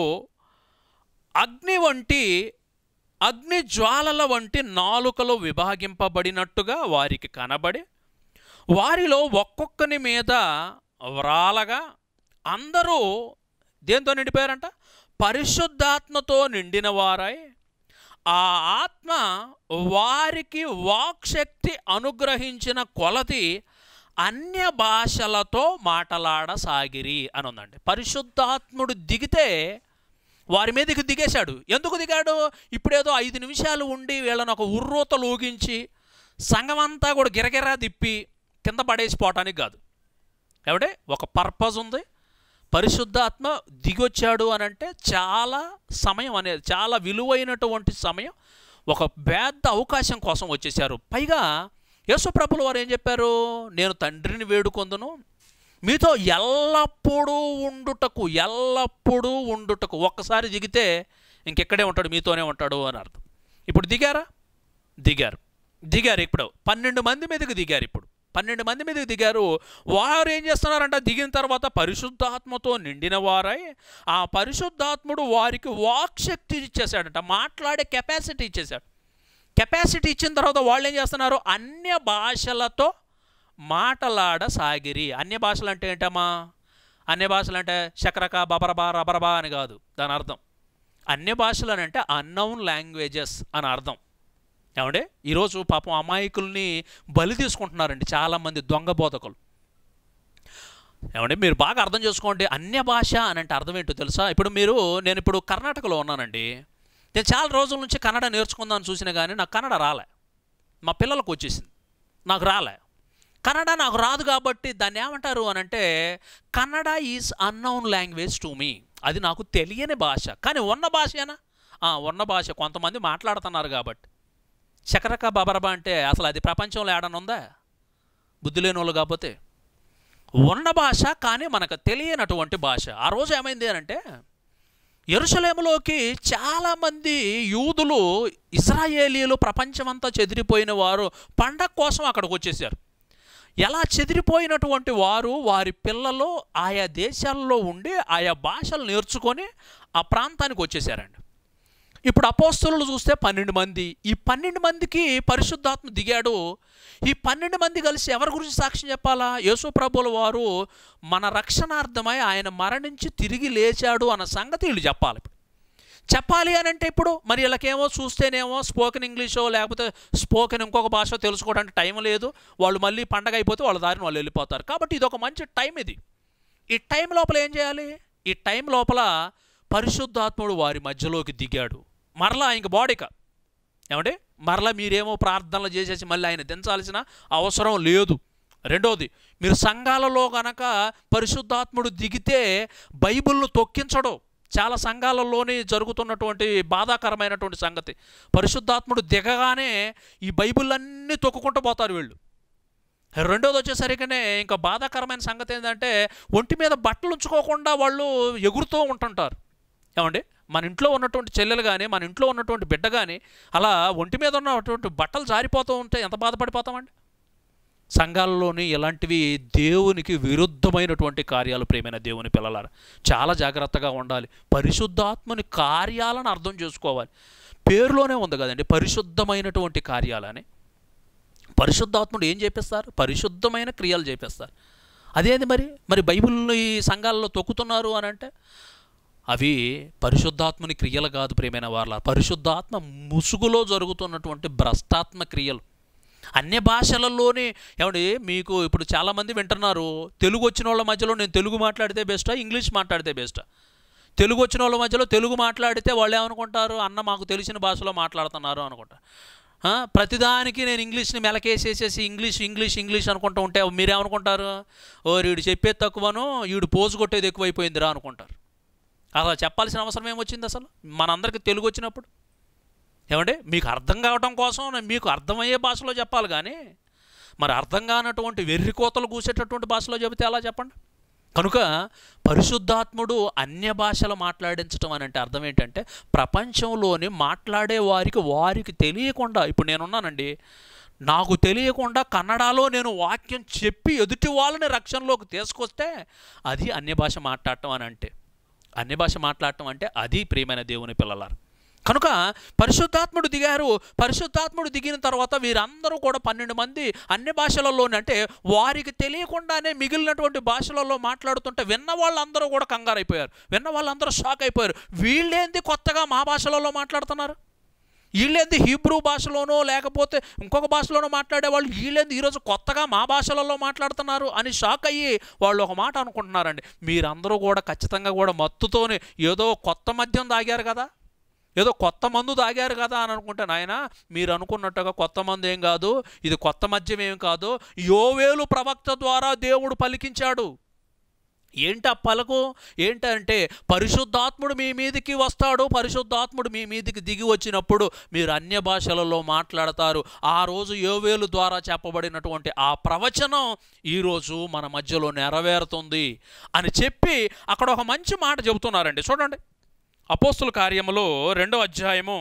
అగ్ని వంటి అగ్ని జ్వాలల వంటి నాలుకలు విభాగింపబడినట్టుగా వారికి కనబడి వారిలో ఒక్కొక్కని మీద వ్రాలగా అందరూ దేంతో నిండిపోయారంట పరిశుద్ధాత్మతో నిండిన వారై ఆ ఆత్మ వారికి వాక్శక్తి అనుగ్రహించిన కొలది అన్య భాషలతో మాటలాడసాగిరి అని ఉందండి పరిశుద్ధాత్ముడు దిగితే వారి మీదకి దిగేశాడు ఎందుకు దిగాడు ఇప్పుడేదో ఐదు నిమిషాలు ఉండి వీళ్ళని ఒక ఉర్రూతలు ఊగించి సంఘమంతా కూడా గిరగిరా తిప్పి కింద పడేసిపోవటానికి కాదు ఏమంటే ఒక పర్పస్ ఉంది పరిశుద్ధాత్మ దిగొచ్చాడు అని అంటే చాలా సమయం అనేది చాలా విలువైనటువంటి సమయం ఒక పెద్ద అవకాశం కోసం వచ్చేసారు పైగా యేసుప్రభులు వారు ఏం చెప్పారు నేను తండ్రిని వేడుకొందును మీతో ఎల్లప్పుడూ ఉండుటకు ఎల్లప్పుడూ ఉండుటకు ఒక్కసారి దిగితే ఇంకెక్కడే ఉంటాడు మీతోనే ఉంటాడు అని అర్థం ఇప్పుడు దిగారా దిగారు దిగారు ఇప్పుడు పన్నెండు మంది మీదకి దిగారు ఇప్పుడు పన్నెండు మంది మీదకి దిగారు వారు ఏం చేస్తున్నారంట దిగిన తర్వాత పరిశుద్ధాత్మతో నిండిన వారై ఆ పరిశుద్ధాత్ముడు వారికి వాక్శక్తి ఇచ్చేసాడంట మాట్లాడే కెపాసిటీ ఇచ్చేసాడు కెపాసిటీ ఇచ్చిన తర్వాత వాళ్ళు ఏం చేస్తున్నారు అన్య భాషలతో మాటలాడసాగిరి అన్య భాషలు అంటే ఏంటమ్మా అన్య భాషలు అంటే శకరక బబరబా రబరబా అని కాదు దాని అర్థం అన్య భాషలు అని అంటే అన్నౌన్ లాంగ్వేజెస్ అని అర్థం ఏమంటే ఈరోజు పాపం అమాయకుల్ని బలి తీసుకుంటున్నారండి చాలామంది దొంగ బోధకులు ఏమంటే మీరు బాగా అర్థం చేసుకోండి అన్య భాష అని అంటే అర్థం ఏంటో తెలుసా ఇప్పుడు మీరు నేను ఇప్పుడు కర్ణాటకలో ఉన్నానండి నేను చాలా రోజుల నుంచి కన్నడ నేర్చుకుందామని చూసినా కానీ నాకు కన్నడ రాలే మా పిల్లలకు వచ్చేసింది నాకు రాలే కన్నడ నాకు రాదు కాబట్టి దాన్ని ఏమంటారు అని అంటే Kannada is unknown language to me అది నాకు తెలియని భాష కానీ ఉన్న భాషేనా ఆ, ఉన్న భాష కొంతమంది మాట్లాడుతున్నారు కాబట్టి చకరక బబరబా అంటే అసలు అది ప్రపంచంలో ఏడన ఉందా బుద్ధి లేని వాళ్ళు కాకపోతే ఉన్న భాష కానీ మనకు తెలియనటువంటి భాష ఆ రోజు ఏమైంది అని అంటే ఎరుసలేములోకి చాలామంది యూదులు ఇజ్రాయేలీలు ప్రపంచమంతా చెదిరిపోయిన వారు పండగ కోసం అక్కడికి వచ్చేసారు ఎలా చెదిరిపోయినటువంటి వారు వారి పిల్లలు ఆయా దేశాల్లో ఉండి ఆయా భాషలు నేర్చుకొని ఆ ప్రాంతానికి వచ్చేసారండి ఇప్పుడు అపోస్తులు చూస్తే పన్నెండు మంది ఈ పన్నెండు మందికి పరిశుద్ధాత్మ దిగాడు ఈ పన్నెండు మంది కలిసి ఎవరి గురించి సాక్ష్యం చెప్పాలా యేసు ప్రభుల వారు మన రక్షణార్థమై ఆయన మరణించి తిరిగి లేచాడు అన్న సంగతి వీళ్ళు చెప్పాలి ఇప్పుడు చెప్పాలి అని అంటే ఇప్పుడు మరి వీళ్ళకేమో చూస్తేనేమో స్పోకెన్ ఇంగ్లీషో లేకపోతే స్పోకెన్ ఇంకొక భాష తెలుసుకోవడానికి టైం లేదు వాళ్ళు మళ్ళీ పండగ అయిపోతే వాళ్ళ దారిని వాళ్ళు వెళ్ళిపోతారు కాబట్టి ఇది ఒక మంచి టైం ఇది ఈ టైం లోపల ఏం చేయాలి ఈ టైం లోపల పరిశుద్ధాత్ముడు వారి మధ్యలోకి దిగాడు మరలా ఇంక బాడీక ఏమంటే మరలా మీరేమో ప్రార్థనలు చేసేసి మళ్ళీ ఆయన దించాల్సిన అవసరం లేదు రెండోది మీరు సంఘాలలో గనక పరిశుద్ధాత్ముడు దిగితే బైబిల్ను తొక్కించడు చాలా సంఘాలలోనే జరుగుతున్నటువంటి బాధాకరమైనటువంటి సంగతి పరిశుద్ధాత్ముడు దిగగానే ఈ బైబిల్ అన్నీ తొక్కుకుంటూ పోతారు వీళ్ళు రెండోది వచ్చేసరికనే ఇంకా బాధాకరమైన సంగతి ఏంటంటే ఒంటి మీద బట్టలు ఉంచుకోకుండా వాళ్ళు ఎగురుతూ ఉంటుంటారు ఏమండి మన ఇంట్లో ఉన్నటువంటి చెల్లెలు కానీ మన ఇంట్లో ఉన్నటువంటి బిడ్డ కానీ అలా ఒంటి మీద ఉన్నటువంటి బట్టలు జారిపోతూ ఉంటే ఎంత బాధపడిపోతామండి సంఘాలలోని ఇలాంటివి దేవునికి విరుద్ధమైనటువంటి కార్యాలు ప్రేమైన దేవుని పిల్లలారా చాలా జాగ్రత్తగా ఉండాలి పరిశుద్ధాత్మని కార్యాలను అర్థం చేసుకోవాలి పేరులోనే ఉంది కదండి పరిశుద్ధమైనటువంటి కార్యాలని పరిశుద్ధాత్ముడు ఏం చేపిస్తారు పరిశుద్ధమైన క్రియలు చేపిస్తారు అదేంది మరి మరి బైబిల్ని ఈ సంఘాలలో తొక్కుతున్నారు అని అంటే అవి పరిశుద్ధాత్మని క్రియలు కాదు ప్రేమైన వాళ్ళ పరిశుద్ధాత్మ ముసుగులో జరుగుతున్నటువంటి భ్రష్టాత్మ క్రియలు అన్య భాషలలోనే ఏమండి మీకు ఇప్పుడు చాలామంది వింటున్నారు తెలుగు వచ్చిన వాళ్ళ మధ్యలో నేను తెలుగు మాట్లాడితే బెస్టా ఇంగ్లీష్ మాట్లాడితే బెస్టా తెలుగు వచ్చిన వాళ్ళ మధ్యలో తెలుగు మాట్లాడితే వాళ్ళు ఏమనుకుంటారు అన్న మాకు తెలిసిన భాషలో మాట్లాడుతున్నారు అనుకుంటారు ఆ, ప్రతిదానికి నేను ఇంగ్లీష్ని మెలకేసేసేసి ఇంగ్లీష్ ఇంగ్లీష్ ఇంగ్లీష్ అనుకుంటూ ఉంటే మీరేమనుకుంటారు ఓ వీడు చెప్పేది తక్కువను వీడు పోజు కొట్టేది ఎక్కువైపోయిందిరా అనుకుంటారు అలా చెప్పాల్సిన అవసరం ఏమొచ్చింది అసలు మనందరికీ తెలుగు వచ్చినప్పుడు ఏమంటే మీకు అర్థం కావడం కోసం నేను మీకు అర్థమయ్యే భాషలో చెప్పాలి కానీ మరి అర్థం కానటువంటి వెర్రి కోతలు కూసేటటువంటి భాషలో చెబితే ఎలా చెప్పండి కనుక పరిశుద్ధాత్ముడు అన్య భాషలు మాట్లాడించడం అని అంటే అర్థం ఏంటంటే ప్రపంచంలోని మాట్లాడే వారికి వారికి తెలియకుండా ఇప్పుడు నేనున్నానండి నాకు తెలియకుండా కన్నడలో నేను వాక్యం చెప్పి ఎదుటి వాళ్ళని రక్షణలోకి తీసుకొస్తే అది అన్య భాష మాట్లాడటం అని అంటే అన్య భాష మాట్లాడటం అంటే అది ప్రియమైన దేవుని పిల్లలారు కనుక పరిశుద్ధాత్ముడు దిగారు పరిశుద్ధాత్ముడు దిగిన తర్వాత వీరందరూ కూడా పన్నెండు మంది అన్ని భాషలలోనే అంటే వారికి తెలియకుండానే మిగిలినటువంటి భాషలలో మాట్లాడుతుంటే విన్న వాళ్ళందరూ కూడా కంగారైపోయారు విన్న వాళ్ళందరూ షాక్ అయిపోయారు వీళ్ళేంది కొత్తగా మా భాషలలో మాట్లాడుతున్నారు వీళ్ళేంది హీబ్రూ భాషలోనో లేకపోతే ఇంకొక భాషలోనో మాట్లాడే వాళ్ళు వీళ్ళేంది ఈరోజు కొత్తగా మా భాషలలో మాట్లాడుతున్నారు అని షాక్ అయ్యి వాళ్ళు ఒక మాట అనుకుంటున్నారండి మీరందరూ కూడా ఖచ్చితంగా కూడా మత్తుతోనే ఏదో కొత్త మద్యం తాగారు కదా ఏదో కొత్త మందు తాగారు కదా అని అనుకుంటే నాయన మీరు అనుకున్నట్టుగా కొత్త మందు ఏం కాదు ఇది కొత్త మద్యం ఏం కాదు యోవేలు ప్రవక్త ద్వారా దేవుడు పలికించాడు ఏంటి ఆ పలకు ఏంటంటే పరిశుద్ధాత్ముడు మీ మీదికి వస్తాడు పరిశుద్ధాత్ముడు మీ మీదికి దిగి వచ్చినప్పుడు మీరు అన్య భాషలలో మాట్లాడతారు ఆ రోజు యోవేలు ద్వారా చెప్పబడినటువంటి ఆ ప్రవచనం ఈరోజు మన మధ్యలో నెరవేరుతుంది అని చెప్పి అక్కడ ఒక మంచి మాట చెబుతున్నారండి చూడండి అపోస్తుల కార్యములో రెండో అధ్యాయము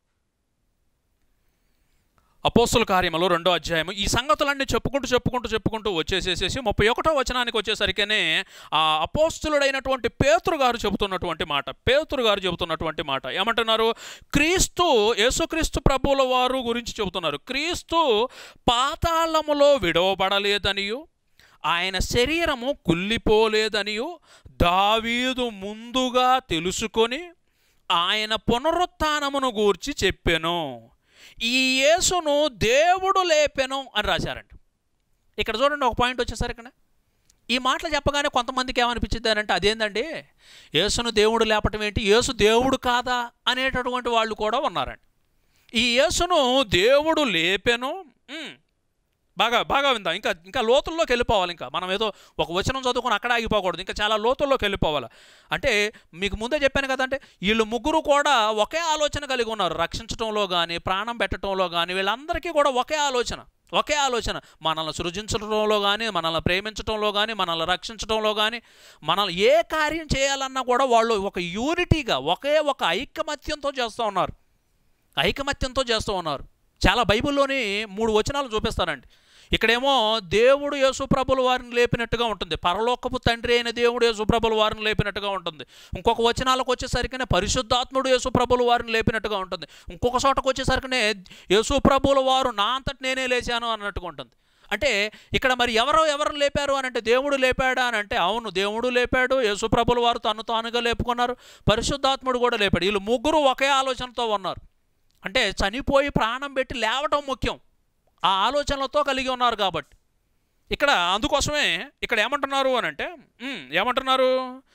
అపోస్తుల కార్యములో రెండో అధ్యాయము ఈ సంగతులన్నీ చెప్పుకుంటూ చెప్పుకుంటూ చెప్పుకుంటూ వచ్చేసేసేసి ముప్పై ఒకటో వచనానికి వచ్చేసరికనే ఆ అపోస్తులుడైనటువంటి పేతురు గారు చెబుతున్నటువంటి మాట పేతురు గారు చెబుతున్నటువంటి మాట ఏమంటున్నారు క్రీస్తు యేసుక్రీస్తు ప్రభువుల వారు గురించి చెబుతున్నారు క్రీస్తు పాతాళములో విడవబడలేదనియు ఆయన శరీరము కుళ్ళిపోలేదనియు దావీదు ముందుగా తెలుసుకొని ఆయన పునరుత్నమును గూర్చి చెప్పెను ఈ యేసును దేవుడు లేపెను అని రాశారండి ఇక్కడ చూడండి ఒక పాయింట్ వచ్చేసరికి ఈ మాటలు చెప్పగానే కొంతమందికి ఏమనిపించింది అని అంటే అదేందండి యేసును దేవుడు లేపటం ఏంటి యేసు దేవుడు కాదా అనేటటువంటి వాళ్ళు కూడా ఉన్నారండి ఈ యేసును దేవుడు లేపెను ఉమ్, బాగా బాగా విందా ఇంకా ఇంకా లోతుల్లోకి వెళ్ళిపోవాలి ఇంకా మనం ఏదో ఒక వచనం చదువుకొని అక్కడ ఆగిపోకూడదు ఇంకా చాలా లోతుల్లోకి వెళ్ళిపోవాలి అంటే మీకు ముందే చెప్పాను కదంటే వీళ్ళు ముగ్గురు కూడా ఒకే ఆలోచన కలిగి ఉన్నారు రక్షించడంలో కానీ ప్రాణం పెట్టడంలో కానీ వీళ్ళందరికీ కూడా ఒకే ఆలోచన ఒకే ఆలోచన మనల్ని సృజించడంలో కానీ మనల్ని ప్రేమించడంలో కానీ మనల్ని రక్షించడంలో కానీ మనల్ని ఏ కార్యం చేయాలన్నా కూడా వాళ్ళు ఒక యూనిటీగా ఒకే ఒక ఐకమత్యంతో చేస్తూ ఉన్నారు ఐకమత్యంతో చేస్తూ ఉన్నారు చాలా బైబిల్లోని మూడు వచనాలు చూపిస్తారండి ఇక్కడేమో దేవుడు యేసుప్రభుల వారిని లేపినట్టుగా ఉంటుంది పరలోకపు తండ్రి అయిన దేవుడు యేసుప్రభుల వారిని లేపినట్టుగా ఉంటుంది ఇంకొక వచనాలకు వచ్చేసరికినే పరిశుద్ధాత్ముడు యేసుప్రభుల వారిని లేపినట్టుగా ఉంటుంది ఇంకొక చోటకు వచ్చేసరికినే యేసుప్రభుల వారు నా అంతటి నేనే లేచాను అన్నట్టుగా ఉంటుంది అంటే ఇక్కడ మరి ఎవరో ఎవరు లేపారు అని అంటే దేవుడు లేపాడా అని అంటే అవును దేవుడు లేపాడు యేసుప్రభుల వారు తను తానుగా లేపుకున్నారు పరిశుద్ధాత్ముడు కూడా లేపాడు వీళ్ళు ముగ్గురు ఒకే ఆలోచనతో ఉన్నారు అంటే చనిపోయి ప్రాణం పెట్టి లేవటం ముఖ్యం ఆ ఆలోచనలతో కలిగి ఉన్నారు కాబట్టి ఇక్కడ అందుకోసమే ఇక్కడ ఏమంటున్నారు అని అంటే ఉమ్, ఏమంటున్నారు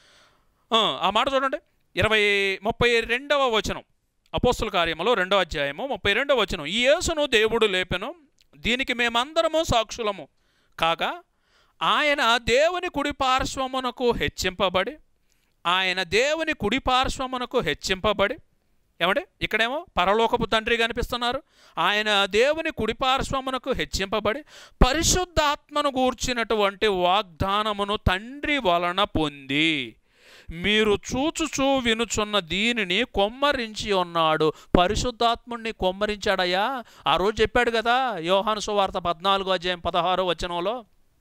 ఆ, ఆ మాట చూడండి ఇరవై ముప్పై రెండవ వచనం అపోస్తుల కార్యములో రెండవ అధ్యాయము ముప్పై రెండవ వచనం ఈ యేసును దేవుడు లేపెను దీనికి మేమందరము సాక్షులము కాగా ఆయన దేవుని కుడి పార్శ్వమునకు హెచ్చింపబడి ఆయన దేవుని కుడి పార్శ్వమునకు హెచ్చింపబడి ఏమంటే ఇక్కడేమో పరలోకపు తండ్రి కనిపిస్తున్నారు ఆయన దేవుని కుడి పార్శ్వమునకు హెచ్చింపబడి పరిశుద్ధాత్మను గూర్చినటువంటి వాగ్దానమును తండ్రి వలన పొంది మీరు చూచుచూ వినుచున్న దీనిని కొమ్మరించి ఉన్నాడు పరిశుద్ధాత్ముడిని కొమ్మరించాడయ్యా ఆ రోజు చెప్పాడు కదా యోహాను సువార్త పద్నాలుగో అధ్యాయం పదహారో వచనంలో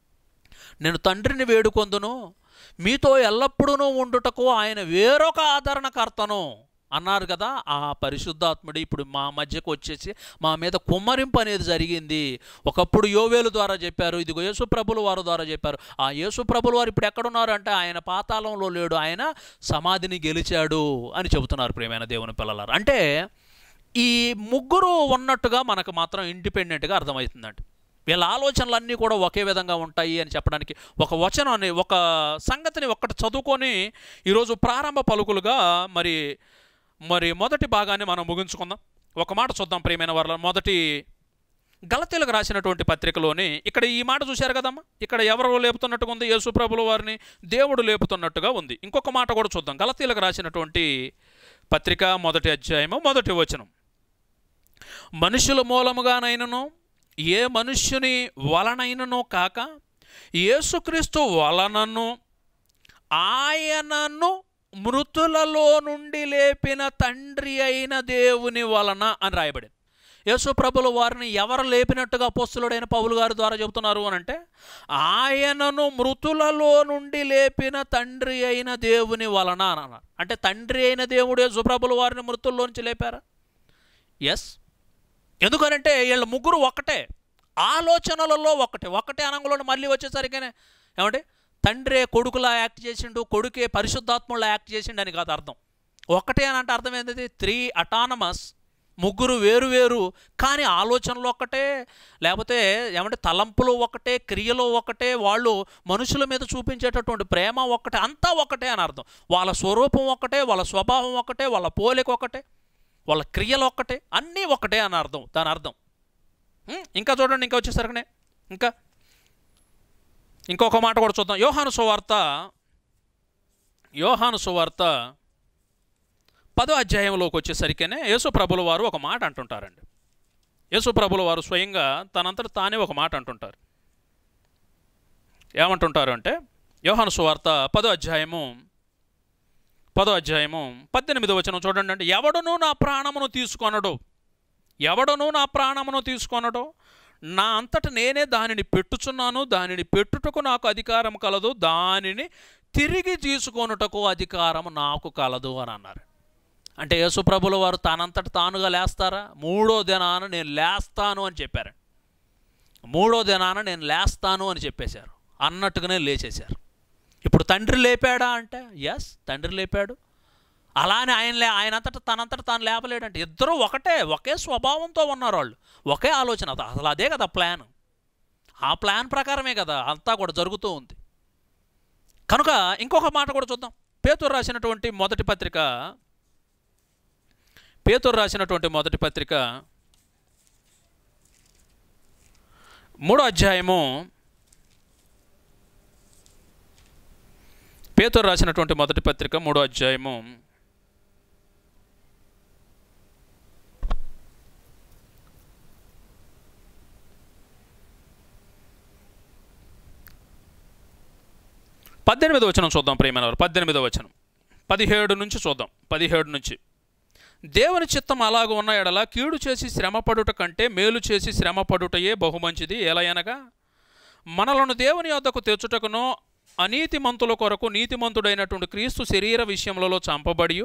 నేను తండ్రిని వేడుకొందును మీతో ఎల్లప్పుడూ ఉండుటకు ఆయన వేరొక ఆదరణకర్తను అన్నారు కదా ఆ పరిశుద్ధాత్ముడు ఇప్పుడు మా మధ్యకు వచ్చేసి మా మీద కుమ్మరింపు అనేది జరిగింది ఒకప్పుడు యోవేలు ద్వారా చెప్పారు ఇదిగో యేసు ప్రభుల వారి ద్వారా చెప్పారు ఆ యేసు ప్రభుల వారు ఇప్పుడు ఎక్కడున్నారు అంటే ఆయన పాతాళంలో లేడు ఆయన సమాధిని గెలిచాడు అని చెబుతున్నారు ప్రియమైన దేవుని పిల్లలారు అంటే ఈ ముగ్గురు ఉన్నట్టుగా మనకు మాత్రం ఇండిపెండెంట్గా అర్థమవుతుందండి వీళ్ళ ఆలోచనలన్నీ కూడా ఒకే విధంగా ఉంటాయి అని చెప్పడానికి ఒక వచనాన్ని ఒక సంగతిని ఒక్కటి చదువుకొని ఈరోజు ప్రారంభ పలుకులుగా మరి మరి మొదటి భాగాన్ని మనం ముగించుకుందాం ఒక మాట చూద్దాం ప్రియమైన వాళ్ళ మొదటి గలతీలకు రాసినటువంటి పత్రికలోని ఇక్కడ ఈ మాట చూశారు కదమ్మా ఇక్కడ ఎవరు లేపుతున్నట్టుగా ఉంది యేసుప్రభుల వారిని దేవుడు లేపుతున్నట్టుగా ఉంది ఇంకొక మాట కూడా చూద్దాం గలతీలకు రాసినటువంటి పత్రిక మొదటి అధ్యాయము మొదటి వచనం మనుషుల మూలముగానైనను ఏ మనుష్యుని వలనైనను కాక యేసుక్రీస్తు వలనను ఆయనను మృతులలో నుండి లేపిన తండ్రి అయిన దేవుని వలన అని రాయబడింది యేసు ప్రభుల వారిని ఎవరు లేపినట్టుగా అపోస్తులుడైన పౌలు గారి ద్వారా చెబుతున్నారు అని అంటే ఆయనను మృతులలో నుండి లేపిన తండ్రి అయిన దేవుని వలన అని అన్నారు అంటే తండ్రి అయిన దేవుడు యేసు ప్రభుల వారిని మృతుల్లో నుంచి లేపారా ఎస్ ఎందుకనంటే వీళ్ళ ముగ్గురు ఒకటే ఆలోచనలలో ఒకటే ఒకటే అనంగులో మళ్ళీ వచ్చేసరికనే ఏమంటే తండ్రే కొడుకులా యాక్ట్ చేసిండు కొడుకే పరిశుద్ధాత్ములా యాక్ట్ చేసిండు అని కాదు అర్థం ఒకటే అని అంటే అర్థం ఏంటది త్రీ అటానమస్ ముగ్గురు వేరు వేరు కానీ ఆలోచనలు ఒకటే లేకపోతే ఏమంటే తలంపులు ఒకటే క్రియలు ఒకటే వాళ్ళు మనుషుల మీద చూపించేటటువంటి ప్రేమ ఒకటే అంతా ఒకటే అని అర్థం వాళ్ళ స్వరూపం ఒకటే వాళ్ళ స్వభావం ఒకటే వాళ్ళ పోలిక ఒకటే వాళ్ళ క్రియలు ఒక్కటే అన్నీ ఒకటే అని అర్థం దాని అర్థం ఉం? ఇంకా చూడండి ఇంకా వచ్చేసరికనే ఇంకా ఇంకొక మాట కూడా చూద్దాం యోహాను సువార్త యోహాను సువార్త పదో అధ్యాయంలోకి వచ్చేసరికనే యేసు ప్రభుల వారు ఒక మాట అంటుంటారండి యేసు ప్రభుల వారు స్వయంగా తనంతట తానే ఒక మాట అంటుంటారు ఏమంటుంటారు అంటే యోహాను సువార్త పదో అధ్యాయము పదో అధ్యాయము పద్దెనిమిదో వచనం చూడండి అంటే ఎవడును నా ప్రాణమును తీసుకొనడు ఎవడును నా ప్రాణమును తీసుకొనడు నా అంతట నేనే దానిని పెట్టుచున్నాను దానిని పెట్టుటకు నాకు అధికారం కలదు దానిని తిరిగి తీసుకొనుటకు అధికారం నాకు కలదు అని అన్నారు అంటే యేసుప్రభుల వారు తానంతట తానుగా లేస్తారా మూడో దినాన నేను లేస్తాను అని చెప్పారు మూడో దినాన నేను లేస్తాను అని చెప్పేశారు అన్నట్టుగానే లేచేశారు ఇప్పుడు తండ్రి లేపాడా అంటే ఎస్ తండ్రి లేపాడు అలానే ఆయన లే ఆయన అంతటా తనంతట తాను లేపలేడంటే ఇద్దరు ఒకటే ఒకే స్వభావంతో ఉన్నారు వాళ్ళు ఒకే ఆలోచన అద- అసలు అదే కదా ప్లాన్ ఆ ప్లాన్ ప్రకారమే కదా అంతా కూడా జరుగుతూ ఉంది కనుక ఇంకొక మాట కూడా చూద్దాం పేతురు రాసినటువంటి మొదటి పత్రిక పేతురు రాసినటువంటి మొదటి పత్రిక మూడో అధ్యాయము పేతురు రాసినటువంటి మొదటి పత్రిక మూడో అధ్యాయము పద్దెనిమిది వచనం చూద్దాం ప్రియమైన వారు పద్దెనిమిదో వచనం పదిహేడు నుంచి చూద్దాం పదిహేడు నుంచి దేవుని చిత్తం అలాగ ఉన్న ఎడల కీడు చేసి శ్రమపడుట కంటే మేలు చేసి శ్రమపడుటయే బహుమంచిది ఎలయనగా మనలను దేవుని యొద్దకు తెచ్చుటకును అనీతిమంతుల కొరకు నీతిమంతుడైనటువంటి క్రీస్తు శరీర విషయములలో చంపబడి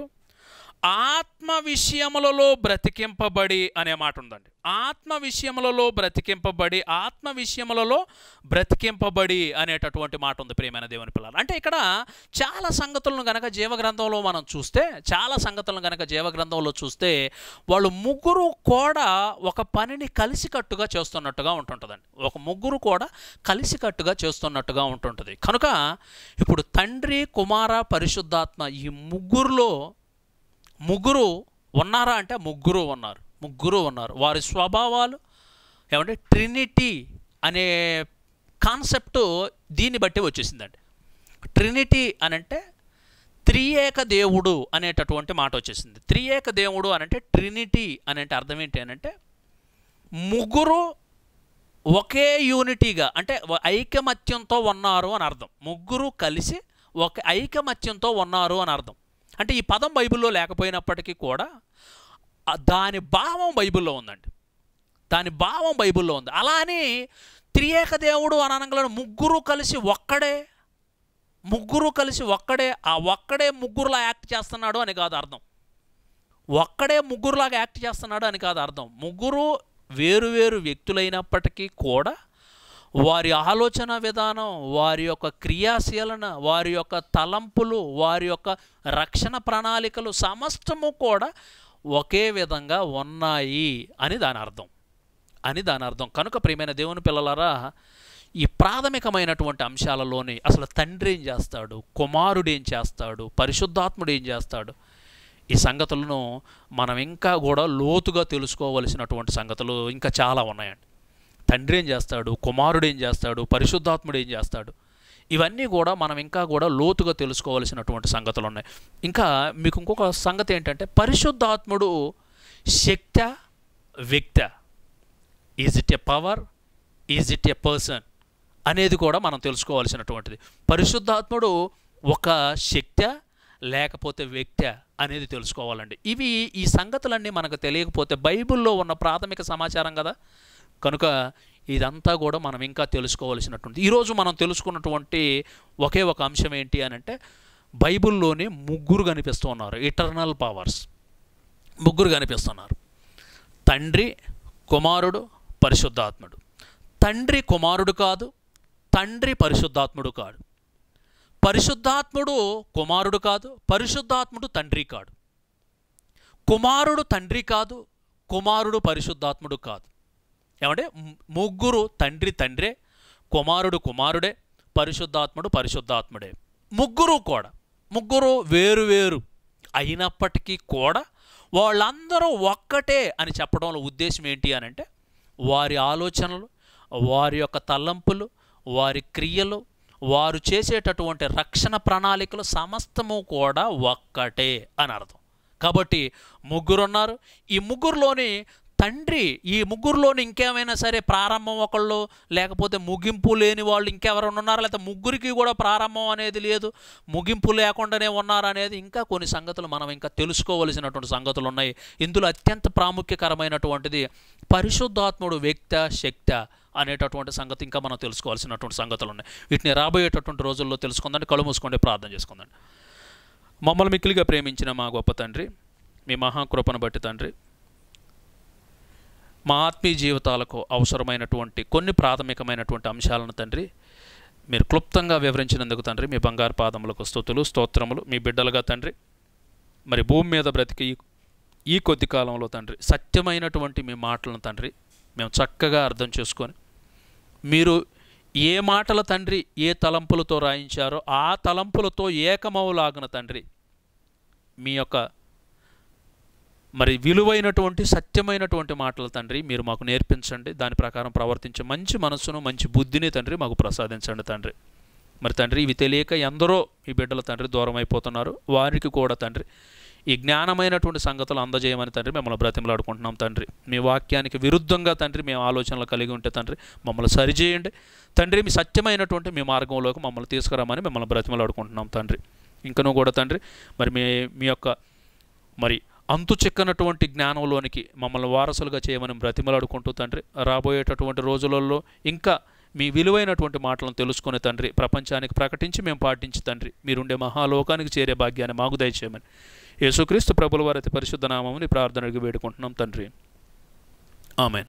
ఆత్మ విషయములలో బ్రతికింపబడి అనే మాట ఉందండి ఆత్మ విషయములలో బ్రతికింపబడి ఆత్మ విషయములలో బ్రతికింపబడి అనేటటువంటి మాట ఉంది ప్రియమైన దేవుని పిల్లలు అంటే ఇక్కడ చాలా సంగతులను గనక జీవగ్రంథంలో మనం చూస్తే చాలా సంగతులను గనక జీవగ్రంథంలో చూస్తే వాళ్ళు ముగ్గురు కూడా ఒక పనిని కలిసికట్టుగా చేస్తున్నట్టుగా ఉంటుంటుందండి ఒక ముగ్గురు కూడా కలిసికట్టుగా చేస్తున్నట్టుగా ఉంటుంటుంది కనుక ఇప్పుడు తండ్రి కుమార పరిశుద్ధాత్మ ఈ ముగ్గురులో ముగ్గురు ఉన్నారా అంటే ముగ్గురు ఉన్నారు ముగ్గురు ఉన్నారు వారి స్వభావాలు ఏమంటే ట్రినిటీ అనే కాన్సెప్ట్ దీన్ని బట్టి వచ్చేసిందండి ట్రినిటీ అని అంటే త్రియేక దేవుడు అనేటటువంటి మాట వచ్చేసింది త్రియేక దేవుడు అని అంటే ట్రినిటీ అని అంటే అర్థం ఏంటి అని అంటే ముగ్గురు ఒకే యూనిటీగా అంటే వ- ఐకమత్యంతో ఉన్నారు అని అర్థం ముగ్గురు కలిసి ఒక ఐకమత్యంతో ఉన్నారు అని అర్థం అంటే ఈ పదం బైబిల్లో లేకపోయినప్పటికీ కూడా ఆ దాని భావం బైబిల్లో ఉందండి దాని భావం బైబిల్లో ఉంది అలా అని త్రియేక దేవుడు అని అనగలను ముగ్గురు కలిసి ఒక్కడే ముగ్గురు కలిసి ఒక్కడే ఆ ఒక్కడే ముగ్గురులా యాక్ట్ చేస్తున్నాడు అని కాదు అర్థం ఒక్కడే ముగ్గురులాగా యాక్ట్ చేస్తున్నాడు అని కాదు అర్థం ముగ్గురు వేరు వేరు వ్యక్తులైనప్పటికీ కూడా వారి ఆలోచన విధానం వారి యొక్క క్రియాశీలన వారి యొక్క తలంపులు వారి యొక్క రక్షణ ప్రణాళికలు సమస్తము కూడా ఒకే విధంగా ఉన్నాయి అని దాని అర్థం అని దాని అర్థం కనుక ప్రియమైన దేవుని పిల్లలారా ఈ ప్రాథమికమైనటువంటి అంశాలలోని అసలు తండ్రి ఏం చేస్తాడు కుమారుడు ఏం చేస్తాడు పరిశుద్ధాత్ముడు ఏం చేస్తాడు ఈ సంగతులను మనం ఇంకా కూడా లోతుగా తెలుసుకోవలసినటువంటి సంగతులు ఇంకా చాలా ఉన్నాయండి తండ్రి ఏం చేస్తాడు కుమారుడు ఏం చేస్తాడు పరిశుద్ధాత్ముడు ఏం చేస్తాడు ఇవన్నీ కూడా మనం ఇంకా కూడా లోతుగా తెలుసుకోవలసినటువంటి సంగతులు ఉన్నాయి ఇంకా మీకు ఇంకొక సంగతి ఏంటంటే పరిశుద్ధాత్ముడు శక్త వ్యక్త is it a power is it a person అనేది కూడా మనం తెలుసుకోవాల్సినటువంటిది పరిశుద్ధాత్ముడు ఒక శక్త లేకపోతే వ్యక్త అనేది తెలుసుకోవాలండి ఇవి ఈ సంగతులన్నీ మనకు తెలియకపోతే బైబిల్లో ఉన్న ప్రాథమిక సమాచారం కదా కనుక ఇదంతా కూడా మనం ఇంకా తెలుసుకోవాల్సినటువంటి ఈరోజు మనం తెలుసుకున్నటువంటి ఒకే ఒక అంశం ఏంటి అని అంటే బైబిల్లోనే ముగ్గురు కనిపిస్తూ ఉన్నారు ఇటర్నల్ పవర్స్ ముగ్గురు కనిపిస్తున్నారు తండ్రి కుమారుడు పరిశుద్ధాత్ముడు తండ్రి కుమారుడు కాదు తండ్రి పరిశుద్ధాత్ముడు కాడు పరిశుద్ధాత్ముడు కుమారుడు కాదు పరిశుద్ధాత్ముడు తండ్రి కాడు కుమారుడు తండ్రి కాదు కుమారుడు పరిశుద్ధాత్ముడు కాదు ఏమంటే ము- ముగ్గురు తండ్రి తండ్రే కుమారుడు కుమారుడే పరిశుద్ధాత్ముడు పరిశుద్ధాత్ముడే ముగ్గురు కూడా ముగ్గురు వేరు వేరు అయినప్పటికీ కూడా వాళ్ళందరూ ఒక్కటే అని చెప్పడంలో ఉద్దేశం ఏంటి అని అంటే వారి ఆలోచనలు వారి యొక్క తలంపులు వారి క్రియలు వారు చేసేటటువంటి రక్షణ ప్రణాళికలు సమస్తము కూడా ఒక్కటే అని అర్థం కాబట్టి ముగ్గురు ఉన్నారు ఈ ముగ్గురులోని తండ్రి ఈ ముగ్గురులోని ఇంకేమైనా సరే ప్రారంభం ఒకళ్ళు లేకపోతే ముగింపు లేని వాళ్ళు ఇంకెవరైనా ఉన్నారా లేకపోతే ముగ్గురికి కూడా ప్రారంభం అనేది లేదు ముగింపు లేకుండానే ఉన్నారు అనేది ఇంకా కొన్ని సంగతులు మనం ఇంకా తెలుసుకోవలసినటువంటి సంగతులు ఉన్నాయి ఇందులో అత్యంత ప్రాముఖ్యకరమైనటువంటిది పరిశుద్ధాత్ముడు వ్యక్త శక్త అనేటటువంటి సంగతి ఇంకా మనం తెలుసుకోవాల్సినటువంటి సంగతులు ఉన్నాయి వీటిని రాబోయేటటువంటి రోజుల్లో తెలుసుకుందండి కళ్ళు మూసుకోండి ప్రార్థన చేసుకుందండి మమ్మల్ని మిక్కిలిగా ప్రేమించిన మా గొప్ప తండ్రి మీ మహాకృపను బట్టి తండ్రి మా ఆత్మీయ జీవితాలకు అవసరమైనటువంటి కొన్ని ప్రాథమికమైనటువంటి అంశాలను తండ్రి మీరు క్లుప్తంగా వివరించినందుకు తండ్రి మీ బంగారు పాదములకు స్థుతులు స్తోత్రములు మీ బిడ్డలుగా తండ్రి మరి భూమి మీద బ్రతికి ఈ- ఈ కొద్ది కాలంలో తండ్రి సత్యమైనటువంటి మీ మాటలను తండ్రి మేము చక్కగా అర్థం చేసుకొని మీరు ఏ మాటల తండ్రి ఏ తలంపులతో రాయించారో ఆ తలంపులతో ఏకమవులాగిన తండ్రి మీ యొక్క మరి విలువైనటువంటి సత్యమైనటువంటి మాటలు తండ్రి మీరు మాకు నేర్పించండి దాని ప్రకారం ప్రవర్తించే మంచి మనస్సును మంచి బుద్ధిని తండ్రి మాకు ప్రసాదించండి తండ్రి మరి తండ్రి ఇవి తెలియక ఎందరో ఈ బిడ్డల తండ్రి దూరం అయిపోతున్నారు వారికి కూడా తండ్రి ఈ జ్ఞానమైనటువంటి సంగతులు అందజేయమని తండ్రి మిమ్మల్ని బ్రతిమలాడుకుంటున్నాం తండ్రి మీ వాక్యానికి విరుద్ధంగా తండ్రి మేము ఆలోచనలు కలిగి ఉంటే తండ్రి మమ్మల్ని సరిచేయండి తండ్రి మీ సత్యమైనటువంటి మీ మార్గంలోకి మమ్మల్ని తీసుకురామని మిమ్మల్ని బ్రతిమలాడుకుంటున్నాం తండ్రి ఇంకనూ కూడా తండ్రి మరి మీ మీ యొక్క మరి అంతు చిక్కనటువంటి జ్ఞానంలోనికి మమ్మల్ని వారసులుగా చేయమని బ్రతిమలాడుకుంటూ తండ్రి రాబోయేటటువంటి రోజులలో ఇంకా మీ విలువైనటువంటి మాటలను తెలుసుకునే తండ్రి ప్రపంచానికి ప్రకటించి మేము పాటించి తండ్రి మీరుండే మహాలోకానికి చేరే భాగ్యాన్ని మాకు దయచేయమని యేసుక్రీస్తు ప్రభుల వారి అతి పరిశుద్ధ నామముని ప్రార్థనకు వేడుకుంటున్నాం తండ్రి ఆమెన్